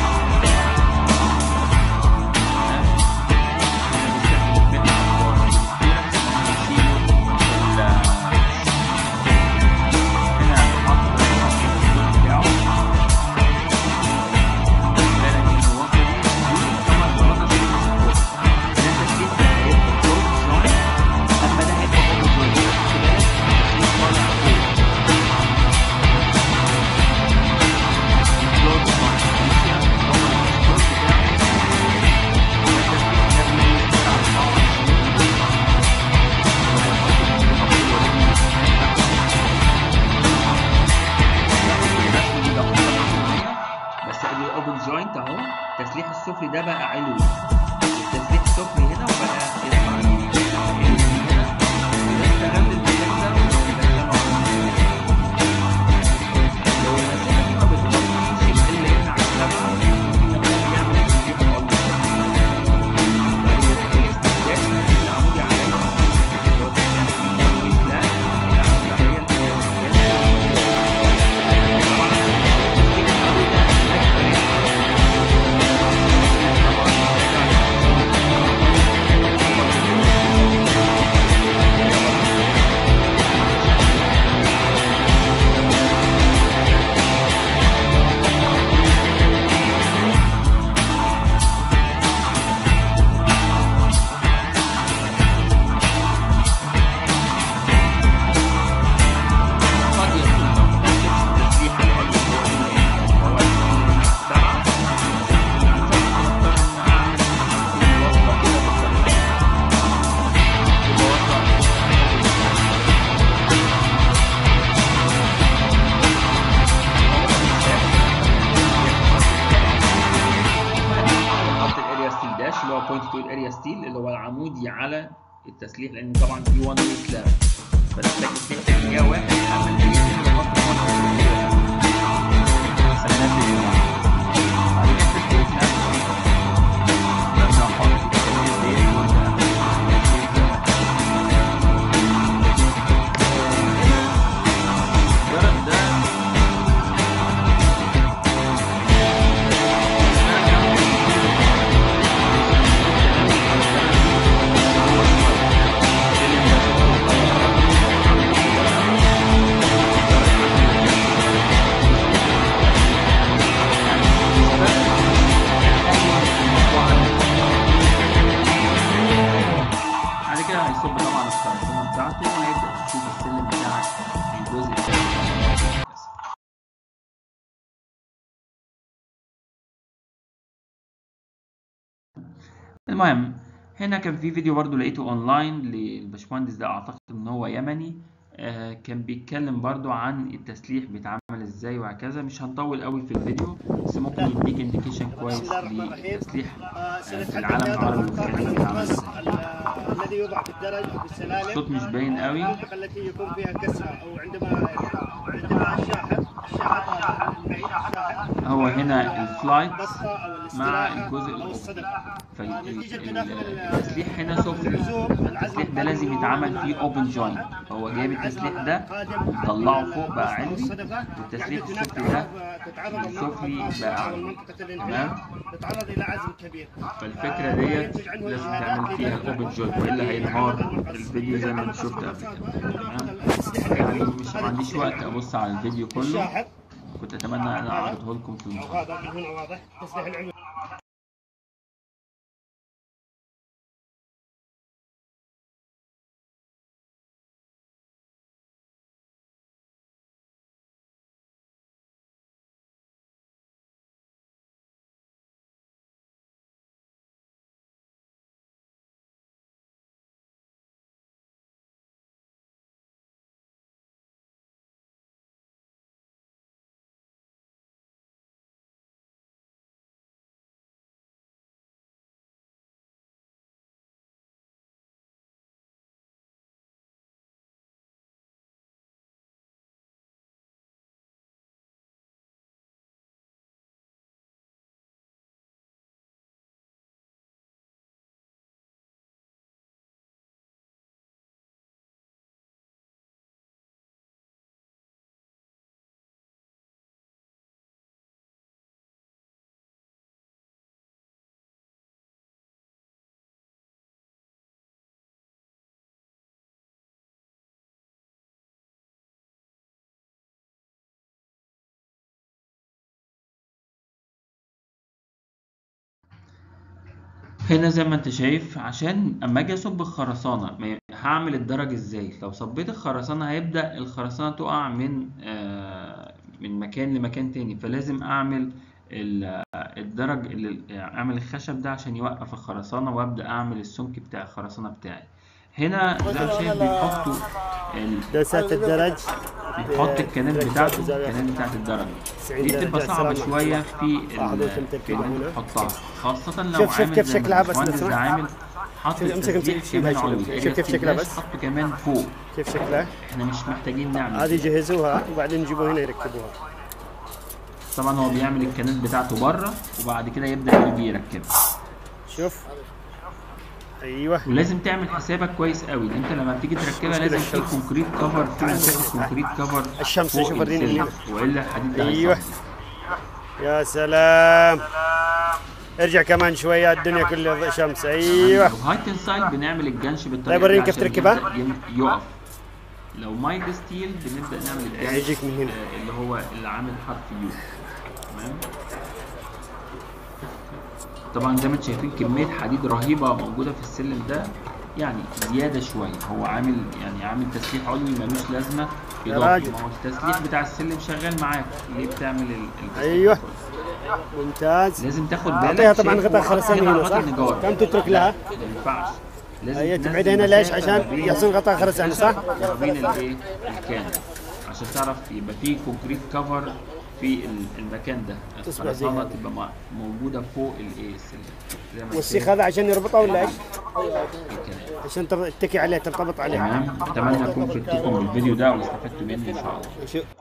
بس الاوبن جوينت اهو التسليح السفلي ده بقى علوي التسليح السفلي هنا وبقى يطلع علوي هنا استغل المكان ده ودخله على لو المسافه دي ما بتغطيش اللي هنا على السبعه هنا بقى بيعمل تسليح خالص الاستخدام العمودي عليه اللي هو التسليح فلات العمودي عليه قد يكون لو نفس التسليح العلوي هو هو السبعة هضطر إن أعمل وصلة كده بالطريقة يبقى وصلة حط الاريا ستيل داش اللي هو بوينت تو الاريا ستيل اللي هو العمودي على التسليح لان طبعا في 1 واي سلاب فالسلاك ستيل في اتجاه واحد اما الاريا ستيل اللي حط 1 سلامات للجماعة. بعد كده التسليح نفسه لازم احط الاريا ستيل وانت الجرس ده بعد كده هيصب طبعا الخرسانة بتاعته وهيبدأ تشوف السلم بتاعك الجزء الثاني بس. المهم هنا كان في فيديو برضو لقيته اونلاين للباشمهندس ده اعتقد ان هو يمني آه كان بيتكلم برضو عن التسليح بيتعمل ازاي وهكذا مش هنطول قوي في الفيديو بس ممكن يديك انديكيشن كويس بسم الله الرحمن الرحيم. للتسليح آه، في سنتحدث العالم في هذا العربي الموضوع عن والخليجي بيتعمل المقص ازاي ال- الذي يوضع في الدرج وفي السلالم الصوت مش باين قوي المنطقة التي يكون فيها كسرة أو عندما عندما الشاحب الشاحب هو هنا الفلايت بسطة أو مع الاستراحة الجزء أو الأفقي الصدفة نتيجة تداخل ال- فالتسليح هنا سفلي اللزوم التسليح ده لازم يتعمل فيه اوبن جوينت هو جايب التسليح ده ومطلعه فوق بقى علوي والتسليح السفلي ده السفلي بقى أعلى تمام تتعرض إلى عزم كبير فالفكرة ديت لازم تعمل فيها الاوبن جوينت والا هينهار الفيديو زي ما انت شفت قبل كده تمام يعني مش ما عنديش وقت ابص على الفيديو كله الشاحب كنت اتمنى ان انا اعرضه لكم في أو المحاضرة هذا من هنا واضح تسليح العلوي هنا زي ما انت شايف عشان اما اجي اصب الخرسانه ما ي- هعمل الدرج ازاي لو صبيت الخرسانه هيبدا الخرسانه تقع من آه، من مكان لمكان تاني فلازم اعمل ال- الدرج اللي اعمل الخشب ده عشان يوقف الخرسانه وابدا اعمل السمك بتاع الخرسانه بتاعي هنا زي ما شايف بيحطوا ال- دسات الدرج بيحط الكنات بتاعته الكنات بتاعت الدرج دي بتبقى صعبة شوية في لاحظوا ال- كم في تركيبة إن هنا. أنت تحطها خاصة لو شوف- شوف عامل كيف زي ما شكلها بس الباشمهندس نفسه. ده عامل حط شوف- امسك- التسليح امسك- كمان شوف- علوي شوف كيف التسليح شكلها بس. حطه كمان فوق كيف شكله احنا مش محتاجين نعمل هذه يجهزوها وبعدين يجيبوها هنا يركبوها طبعا هو بيعمل الكنات بتاعته بره وبعد كده يبدأ يجي يركبها شوف ايوه ولازم تعمل حسابك كويس قوي انت لما تيجي تركبها لازم في الشمس. كونكريت كفر في مسافة كونكريت كفر الشمس، فوق شوف وريني السلم. هنا. والا الحديد ده ايوه هيصدي. يا سلام ارجع كمان شوية الدنيا كلها شمس ايوه لو هاي تنسايل بنعمل الجنش بالطريقه طيب وريني دي كيف عشان تركبها. يبدأ يم- يقف لو مايك ستيل بنبدا نعمل الجنش يعني يجيك من هنا. آه، اللي هو اللي عامل حرف يو تمام طبعا زي ما انتم شايفين كميه حديد رهيبه موجوده في السلم ده يعني زياده شويه هو عامل يعني عامل تسليح علوي ملوش لازمه يا اضافي راجل. ما هو التسليح بتاع السلم شغال معاك ليه بتعمل ال- التسليح أيوه. ده كله؟ ممتاز لازم تاخد بالك عليها طبعا شايف غطاء هو خرساني هنا هنا غطا صح؟ النجار. كم تترك لها؟ ما ينفعش لازم هي تنزل تبعد هنا ليش؟ مسافة عشان ما بين يحصل غطاء خرساني، صح؟ ما بين الايه الكان عشان تعرف يبقى في كونكريت كفر في ال- المكان ده تصبح زي الخرسانه هذا. تبقى مع- موجوده فوق الايه السلم زي ما والسيخ شايف هذا عشان يربطه ولا ايش؟ الكلام. عشان تر- تتكي عليه ترتبط عليه تمام اتمنى اكون فدتكم بالفيديو ده واستفدتوا منه ان شاء الله شو-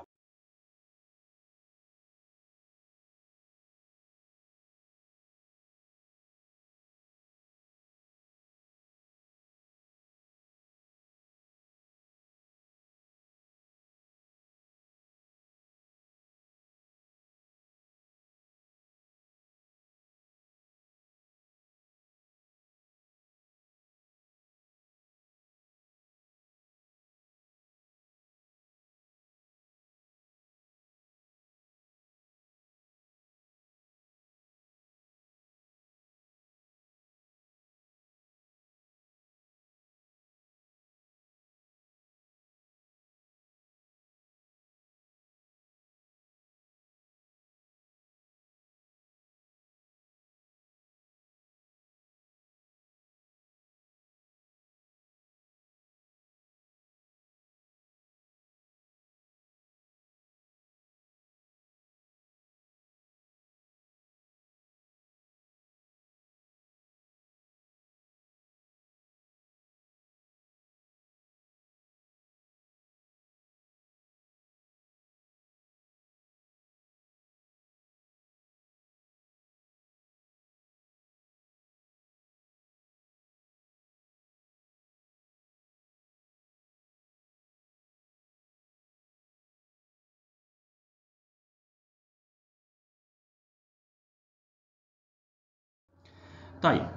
طيب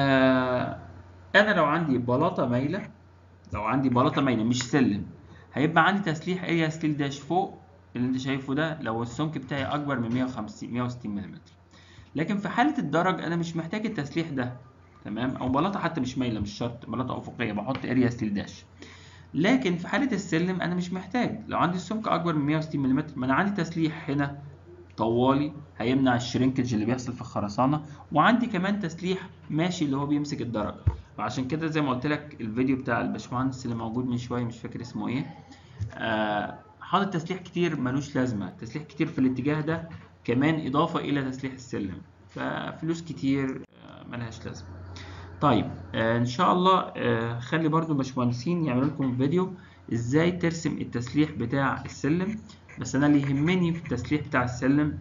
آه انا لو عندي بلاطه مايله لو عندي بلاطه مايله مش سلم هيبقى عندي تسليح اريا ستيل داش فوق اللي انت شايفه ده لو السمك بتاعي اكبر من 150 160 ملم لكن في حاله الدرج انا مش محتاج التسليح ده تمام او بلاطه حتى مش مايله مش شرط بلاطه افقيه بحط اريا ستيل داش لكن في حاله السلم انا مش محتاج لو عندي السمك اكبر من 160 ملم ما انا عندي تسليح هنا طوالي هيمنع الشرينكج اللي بيحصل في الخرسانه وعندي كمان تسليح ماشي اللي هو بيمسك الدرج وعشان كده زي ما قلت لك الفيديو بتاع الباشمهندس اللي موجود من شويه مش فاكر اسمه ايه آه حاطط تسليح كتير ملوش لازمه تسليح كتير في الاتجاه ده كمان اضافه الى تسليح السلم ففلوس كتير آه ملهاش لازمه طيب آه ان شاء الله آه خلي برضو الباشمهندسين يعملوا لكم فيديو ازاي ترسم التسليح بتاع السلم بس انا اللي يهمني في التسليح بتاع السلم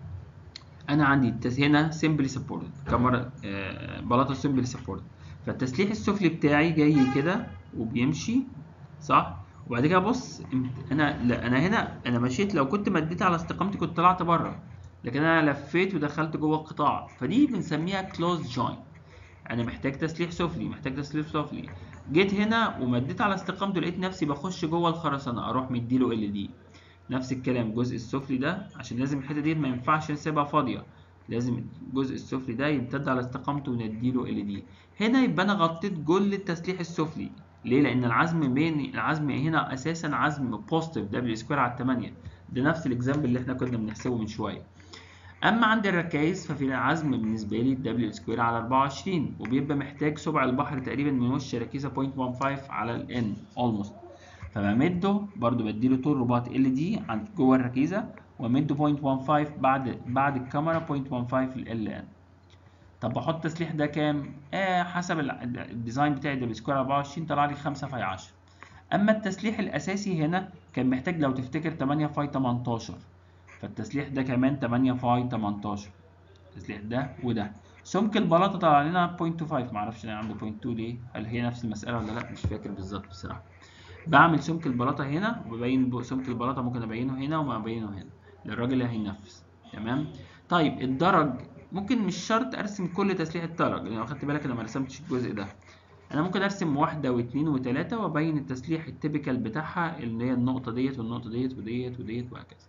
انا عندي هنا سمبلي سبورت كاميرا آه بلاطه سمبلي سبورت فالتسليح السفلي بتاعي جاي كده وبيمشي صح وبعد كده بص انا لا انا هنا انا مشيت لو كنت مديت على استقامتي كنت طلعت بره لكن انا لفيت ودخلت جوه القطاع فدي بنسميها كلوز جوينت انا محتاج تسليح سفلي محتاج تسليح سفلي جيت هنا ومديت على استقامته لقيت نفسي بخش جوه الخرسانه اروح مديله ال دي نفس الكلام الجزء السفلي ده عشان لازم الحته دي ما ينفعش نسيبها فاضيه لازم الجزء السفلي ده يمتد على استقامته ونديله ال دي هنا يبقى انا غطيت كل التسليح السفلي ليه لان العزم بين العزم هنا اساسا عزم بوزيتيف دبليو سكوير على 8 ده نفس الاكزامبل اللي احنا كنا بنحسبه من شويه اما عند الركايز ففي العزم بالنسبه لي دبليو سكوير على 24 وبيبقى محتاج سبع البحر تقريبا من وش ركيزه 0.15 على الان اولموست فبمده برضو بديله طول رباط ال دي عند جوه الركيزه وامده 0.15 بعد بعد الكاميرا 0.15 ال ان طب بحط التسليح ده كام؟ آه حسب الديزاين بتاعي دبليو سكوير 24 طلع لي 5 في 10 اما التسليح الاساسي هنا كان محتاج لو تفتكر 8 في 18 فالتسليح ده كمان 8 في 18 التسليح ده وده سمك البلاطه طلع لنا 0.25 معرفش انا عامله 0.2 ليه هل هي نفس المساله ولا لا مش فاكر بالظبط بصراحه بعمل سمك البلاطه هنا وببين سمك البلاطه ممكن ابينه هنا وما ابينه هنا للراجل اللي هينفذ تمام طيب الدرج ممكن مش شرط ارسم كل تسليح الدرج لو خدت بالك انا ما رسمتش الجزء ده انا ممكن ارسم واحده واثنين وثلاثه وابين التسليح التيبيكال بتاعها اللي هي النقطه ديت والنقطه ديت وديت وديت وهكذا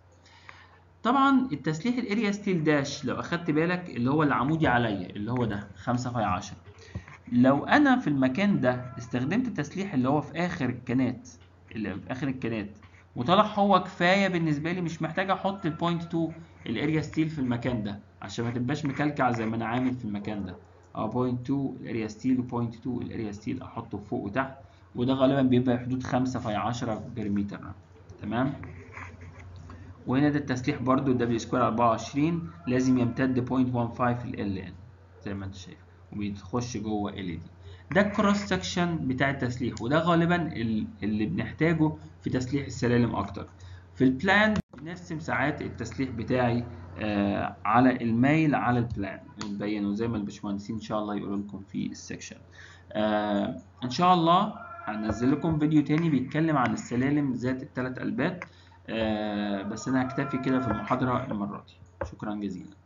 طبعا التسليح الاريا ستيل داش لو اخدت بالك اللي هو العمودي عليا اللي هو ده 5 في 10 لو انا في المكان ده استخدمت التسليح اللي هو في اخر الكنات اللي في اخر الكنات وطلع هو كفايه بالنسبه لي مش محتاج احط البوينت 2 الاريا ستيل في المكان ده عشان ما تبقاش مكلكع زي ما انا عامل في المكان ده اه بوينت 2 الاريا ستيل وبوينت 2 الاريا ستيل احطه فوق وتحت وده غالبا بيبقى حدود 5 في 10 بير تمام وهنا ده التسليح برضو دبليو سكوير 24 لازم يمتد 0.15 ال ان زي ما انت شايف وبيخش جوه ال دي ده الكروس سكشن بتاع التسليح وده غالبا اللي بنحتاجه في تسليح السلالم اكتر في البلان بنرسم ساعات التسليح بتاعي آه على الميل على البلان بنبينه زي ما الباشمهندسين ان شاء الله يقولوا لكم في السكشن آه ان شاء الله هنزل لكم فيديو تاني بيتكلم عن السلالم ذات الثلاث قلبات آه بس انا هكتفي كده في المحاضره المره دي شكرا جزيلا